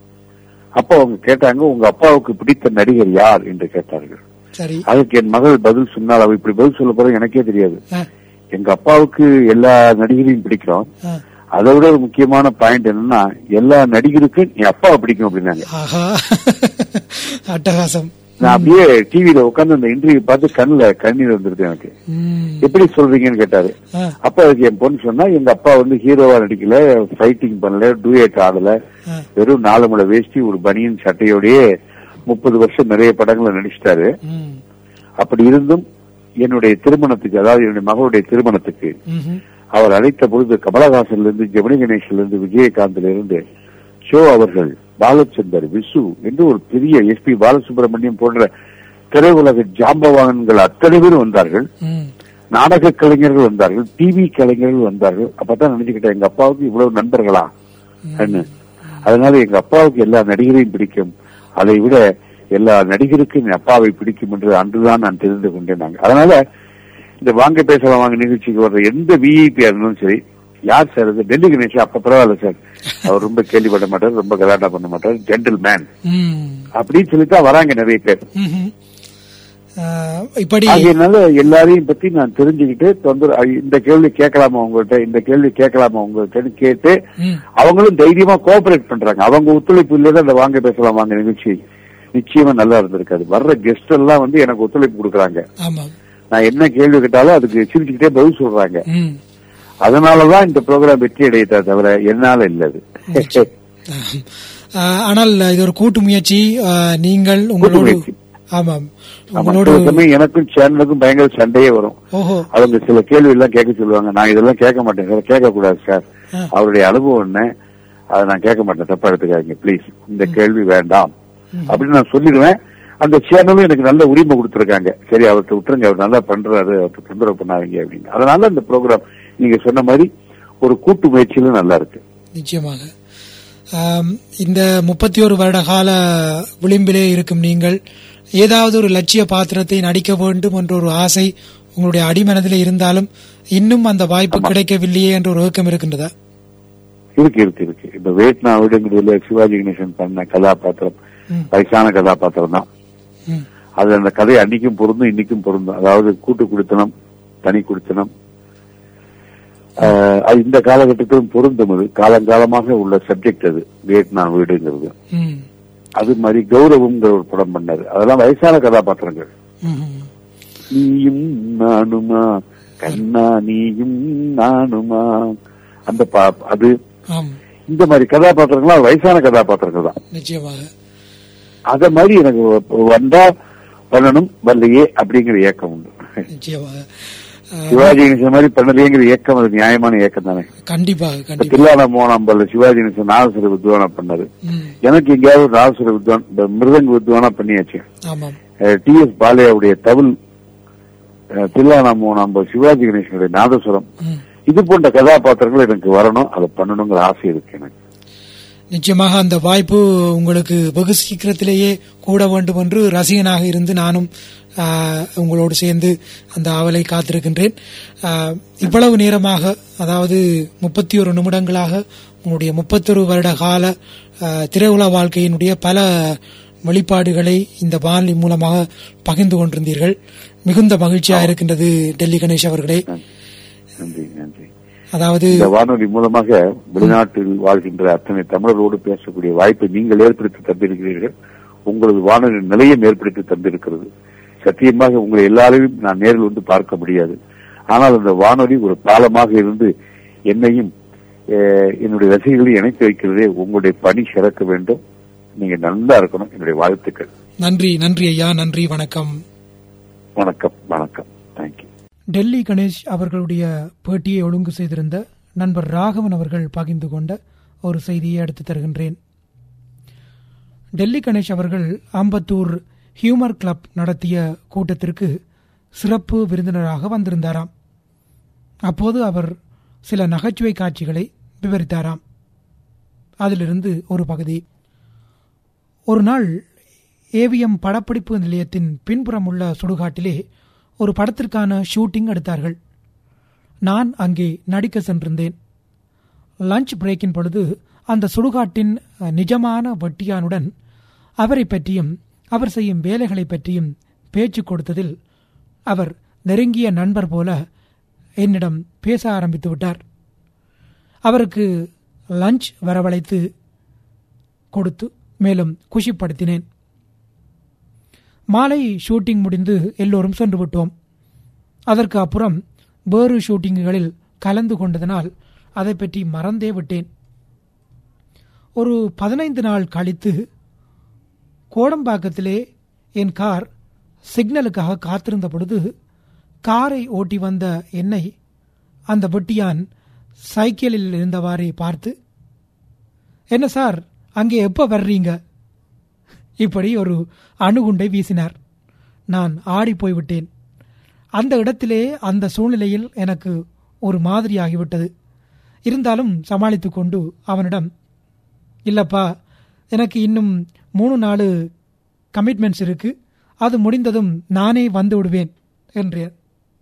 Speaker 2: அப்போ அவங்க கேட்டாங்க உங்க அப்பாவுக்கு பிடித்த நடிகர் யார் என்று கேட்டார்கள்
Speaker 1: சரி
Speaker 2: அதுக்கு என் மகள் பதில் சொன்னால் அவ இப்படி பதில் சொல்ல போறது எனக்கே தெரியாது
Speaker 1: ஆ,
Speaker 2: எங்க அப்பாவுக்கு எல்லா நடிகரையும் பிடிக்கும்
Speaker 1: ஆ.
Speaker 2: அதை விட ஒரு முக்கியமான பாயிண்ட் என்னன்னா எல்லா நடிகருக்கும் என் அப்பாவை பிடிக்கும் அப்படின்னாங்க
Speaker 1: ஆஹா அட்டகாசம்
Speaker 2: நான் அப்படியே டிவியில உட்கார்ந்து அந்த இன்டர்வியூ பார்த்து கண்ணுல கண்ணீர் வந்துருது எனக்கு
Speaker 1: ம்,
Speaker 2: எப்படி சொல்றீங்கன்னு கேட்டாரு
Speaker 1: ஆ,
Speaker 2: அப்ப அதுக்கு என் பொண்ணு சொன்னா எங்க அப்பா வந்து ஹீரோவா நடிக்கல ஃபைட்டிங் பண்ணல டூயட் ஆடல
Speaker 1: ஆ,
Speaker 2: வெறும் நாலு முளை வேஷ்டி ஒரு பனியன் சட்டையோடயே முப்பது வருஷம் நிறைய படங்களை நடிச்சிட்டாரு
Speaker 1: ம்,
Speaker 2: அப்படி இருந்தும் என்னுடைய திருமணத்துக்கு அதாவது என்னுடைய மகளுடைய திருமணத்துக்கு
Speaker 1: ம்ஹும்.
Speaker 2: அவர் அழைத்த பொழுது கமலஹாசன்ல இருந்து ஜெமினி கணேஷ்ல இருந்து விஜயகாந்த்ல இருந்து ஷோ அவர்கள் பாலச்சந்தர் விசு என்று ஒரு பெரிய எஸ்பி பாலசுப்ரமணியம் போன்ற திரையுலக ஜாம்பவான்கள் அத்தனை பேரும் வந்தார்கள்
Speaker 1: ம்,
Speaker 2: நாடக கலைஞர்கள் வந்தார்கள் டிவி கலைஞர்கள் வந்தார்கள் அப்பதான் நினைச்சுக்கிட்டேன் எங்க அப்பாவுக்கு இவ்வளவு நண்பர்களா ன்னு. அதனால எங்க அப்பாவுக்கு எல்லா நடிகரையும் பிடிக்கும் அதை விட எல்லா நடிகருக்கும் என் அப்பாவை பிடிக்கும் என்று அன்றுதான் நான் தெரிந்து கொண்டேன் நாங்க அதனால இந்த வாங்க பேசலாம் வாங்க நிகழ்ச்சிக்கு வர்ற எந்த விஐபி இருந்தாலும் சரி யார் சார் அது டெல்லி கணேஷ் அப்ப பரவாயில்ல சார் அவர் ரொம்ப கேள்விப்பட மாட்டார் ரொம்ப கலாட்டா பண்ண மாட்டார் ஜென்டில் மேன்
Speaker 1: ம்,
Speaker 2: அப்படின்னு சொல்லித்தான் வராங்க நிறைய பேர்
Speaker 1: ம்ஹும். ஆ, இப்படி
Speaker 2: ஆகையினால எல்லாரையும் பத்தி நான் தெரிஞ்சுக்கிட்டு தொந்தர ஐ- இந்த கேள்வி கேட்கலாமா உங்கள்கிட்ட இந்த கேள்வி கேட்கலாமா உங்கள்கிட்ட கேட்டு
Speaker 1: ம்,
Speaker 2: அவங்களும் தைரியமா கோஆபரேட் பண்றாங்க அவங்க ஒத்துழைப்பு இல்லதான் இந்த வாங்க பேசலாம் வாங்க நிகழ்ச்சி நிச்சயமா நல்லா இருந்திருக்காது வர்ற கெஸ்ட் எல்லாம் வந்து எனக்கு ஒத்துழைப்பு கொடுக்குறாங்க
Speaker 1: ஆமாம்
Speaker 2: நான் என்ன கேள்வி கேட்டாலும் அதுக்கு சிரிச்சுக்கிட்டே பதில் சொல்றாங்க
Speaker 1: ம்
Speaker 2: அதனாலதான் இந்த ப்ரோக்ராம் வெற்றி அடையதா தவிர என்னால இல்ல அது
Speaker 1: ஆஹ், ஆனால் இது ஒரு கூட்டு முயற்சி ஆஹ், நீங்கள் உங்களோடு
Speaker 2: முயற்சி.
Speaker 1: ஆமாம்
Speaker 2: ஆமா,
Speaker 1: உங்களோடு
Speaker 2: சில சமயம் எனக்கும் சேனலுக்கும் பயங்கர சண்டையே வரும்
Speaker 1: ஓஹோ
Speaker 2: அவங்க சில கேள்வி எல்லாம் கேட்க சொல்லுவாங்க நான் இதெல்லாம் கேட்க மாட்டேன் சார் கேட்க கூடாது சார்
Speaker 1: ஆ.
Speaker 2: அவருடைய அனுபவம் என்ன அதை நான் கேட்க மாட்டேன் தப்பா எடுத்துக்காதீங்க ப்ளீஸ் இந்த கேள்வி வேண்டாம் அப்படின்னு நான் சொல்லிடுவேன் அந்த சேனலும் எனக்கு நல்ல உரிமை கொடுத்திருக்காங்க சரி அவர்கிட்ட விட்டுருங்க அவர் நல்லா பண்றாரு அவர்கிட்ட தொந்தரவு பண்ணாதீங்க அப்படின்னு அதனால இந்த ப்ரோக்ராம் நீங்க சொன்ன மாதிரி ஒரு கூட்டு முயற்சியிலும் நல்லா இருக்கு
Speaker 1: நிச்சயமாக ஆம், இந்த முப்பத்தி ஒரு வருட கால விளிம்பிலே இருக்கும் நீங்கள் ஏதாவது ஒரு லட்சிய பாத்திரத்தை நடிக்க வேண்டும் என்ற ஒரு ஆசை உங்களுடைய அடிமனதிலே இருந்தாலும் இன்னும் அந்த வாய்ப்பு கிடைக்கவில்லையே என்ற ஒரு ஏக்கம் இருக்கின்றதா
Speaker 2: இருக்கு இருக்கு இருக்கு இந்த வேட்னா வீடுங்கிறதுல சிவாஜி கணேசன் பண்ண கதாபாத்திரம்
Speaker 1: ம்.
Speaker 2: வயசான கதாபாத்திரம் தான்
Speaker 1: ம்,
Speaker 2: அது அந்த கதை அன்னைக்கும் பொருந்தும் இன்னைக்கும் பொருந்தும் அதாவது கூட்டு குடித்தனம் தனி குடித்தனம் ஆஹ், அது இந்த காலகட்டத்திலும் பொருந்தும் அது காலங்காலமாக உள்ள சப்ஜெக்ட் அது வியட்நாம் வீடுங்கிறது
Speaker 1: ம்,
Speaker 2: அது மாதிரி கௌரவம்ங்கிற ஒரு படம் பண்ணாரு அதெல்லாம் வயசான கதாபாத்திரங்கள்
Speaker 1: ம், ம்.
Speaker 2: நீயும் நானுமா கண்ணா நீயும் நானுமா அந்த பா- அது
Speaker 1: ஆம்
Speaker 2: இந்த மாதிரி கதாபாத்திரங்கள்லாம் வயசான கதாபாத்திரங்கள் தான்
Speaker 1: நிச்சயமாக
Speaker 2: அத மாதிரி எனக்கு வ- வந்தா பண்ணணும் வரலையே அப்படிங்கிற ஏக்கம் உண்டு
Speaker 1: நிச்சயமாக ஆ,
Speaker 2: சிவாஜி கணேசன் மாதிரி பண்ணலையேங்கிற ஏக்கம் அது நியாயமான ஏக்கம் தானே
Speaker 1: கண்டிப்பாக கண்டிப்பாக
Speaker 2: தில்லான மோனம்பல்ல சிவாஜி கணேசன் நாதசுர வித்வானா பண்ணாரு
Speaker 1: ம்,
Speaker 2: எனக்கு எங்கேயாவது ஒரு நாதசுர வித்வான் இந்த மிருதங்க வித்வானா பண்ணியாச்சு
Speaker 1: ஆமாம்
Speaker 2: டி எஸ் பாலையாவுடைய தவில் தில்லானா மோனம்பல் சிவாஜி கணேசனுடைய நாதசுரம்
Speaker 1: ம்.
Speaker 2: இது போன்ற கதாபாத்திரங்கள் எனக்கு வரணும் அதை பண்ணணுங்கிற ஆசை இருக்கு எனக்கு
Speaker 1: நிச்சயமாக அந்த வாய்ப்பு உங்களுக்கு வெகு சீக்கிரத்திலேயே கூட வேண்டும் என்று ரசிகனாக இருந்து நானும் ஆ, உங்களோடு சேர்ந்து அந்த ஆவலை காத்திருக்கின்றேன் ஆ, இவ்வளவு நேரமாக அதாவது முப்பத்தி ஒரு நிமிடங்களாக உங்களுடைய முப்பத்தொரு வருட கால ஆ, திரையுலக வாழ்க்கையினுடைய பல வெளிப்பாடுகளை இந்த வானொலி மூலமாக பகிர்ந்து கொண்டிருந்தீர்கள் மிகுந்த மகிழ்ச்சியாக இருக்கின்றது டெல்லி கணேஷ் அவர்களே
Speaker 2: நன்றி நன்றி
Speaker 1: அதாவது
Speaker 2: இந்த வானொலி மூலமாக வெளிநாட்டில் வாழ்கின்ற அத்தனை தமிழரோடு பேசக்கூடிய வாய்ப்பை நீங்கள் ஏற்படுத்தி தந்திருக்கிறீர்கள் உங்களது வானொலி நிலையம் ஏற்படுத்தி தந்திருக்கிறது சத்தியமாக உங்களை எல்லாரையும் நான் நேரில் வந்து பார்க்க முடியாது ஆனால் அந்த வானொலி ஒரு பாலமாக இருந்து என்னையும் அஹ், என்னுடைய ரசிகர்களையும் இணைத்து வைக்கிறதே உங்களுடைய பணி சிறக்க வேண்டும் நீங்க நல்லா இருக்கணும் என்னுடைய வாழ்த்துக்கள்
Speaker 1: நன்றி நன்றி ஐயா நன்றி வணக்கம்
Speaker 2: வணக்கம் வணக்கம் தேங்க்யூ
Speaker 1: டெல்லி கணேஷ் அவர்களுடைய பேட்டியை ஒழுங்கு செய்திருந்த நண்பர் ராகவன் அவர்கள் பகிர்ந்து கொண்ட ஒரு செய்தியை எடுத்து தருகின்றேன் டெல்லி கணேஷ் அவர்கள் ஆம்பத்தூர் ஹியூமர் கிளப் நடத்திய கூட்டத்திற்கு சிறப்பு விருந்தினராக வந்திருந்தாராம் அப்போது அவர் சில நகைச்சுவை காட்சிகளை விவரித்தாராம் அதிலிருந்து ஒரு பகுதி ஒரு நாள் ஏவிஎம் படப்பிடிப்பு நிலையத்தின் பின்புறம் உள்ள சுடுகாட்டிலே ஒரு படத்திற்கான ஷூட்டிங் எடுத்தார்கள் நான் அங்கே நடிக்க சென்றிருந்தேன் லஞ்ச் பிரேக்கின் பொழுது அந்த சுடுகாட்டின் அஹ், நிஜமான வட்டியானுடன் அவரை பற்றியும் அவர் செய்யும் வேலைகளை பற்றியும் பேச்சு கொடுத்ததில் அவர் நெருங்கிய நண்பர் போல என்னிடம் பேச ஆரம்பித்து விட்டார் அவருக்கு லஞ்ச் வரவழைத்து கொடுத்து மேலும் குஷிப்படுத்தினேன் மாலை ஷூட்டிங் முடிந்து எல்லோரும் சென்று விட்டோம் அதற்கு அப்புறம் வேறு ஷூட்டிங்குகளில் கலந்து கொண்டதனால் அதை பற்றி மறந்தே விட்டேன் ஒரு பதினைந்து நாள் கழித்து கோடம்பாக்கத்திலே என் கார் சிக்னலுக்காக காத்திருந்த பொழுது காரை ஓட்டி வந்த என்னை அந்த வெட்டியான் சைக்கிளில் இருந்தவாறே பார்த்து என்ன சார் அங்கே எப்போ வர்றீங்க இப்படி ஒரு அணுகுண்டை வீசினார் நான் ஆடி போய்விட்டேன் அந்த இடத்திலே அந்த சூழ்நிலையில் எனக்கு ஒரு மாதிரியாகிவிட்டது இருந்தாலும் சமாளித்துக் கொண்டு அவனிடம் இல்லப்பா எனக்கு இன்னும் மூணு நாலு கமிட்மெண்ட்ஸ் இருக்கு அது முடிந்ததும் நானே வந்து விடுவேன் என்றேன்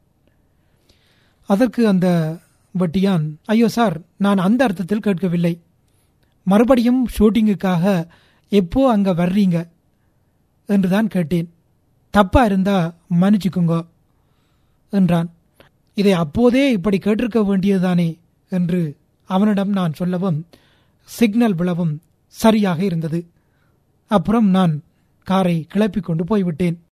Speaker 1: அதற்கு அந்த வட்டியான் ஐயோ சார் நான் அந்த அர்த்தத்தில் கேட்கவில்லை மறுபடியும் ஷூட்டிங்குக்காக எப்போ அங்க வர்றீங்க என்றுதான் கேட்டேன் தப்பா இருந்தா மன்னிச்சுக்குங்க என்றான் இதை அப்போதே இப்படி கேட்டிருக்க வேண்டியதுதானே என்று அவனிடம் நான் சொல்லவும் சிக்னல் விழவும் சரியாக இருந்தது அப்புறம் நான் காரை கிளப்பிக் கொண்டு போய்விட்டேன்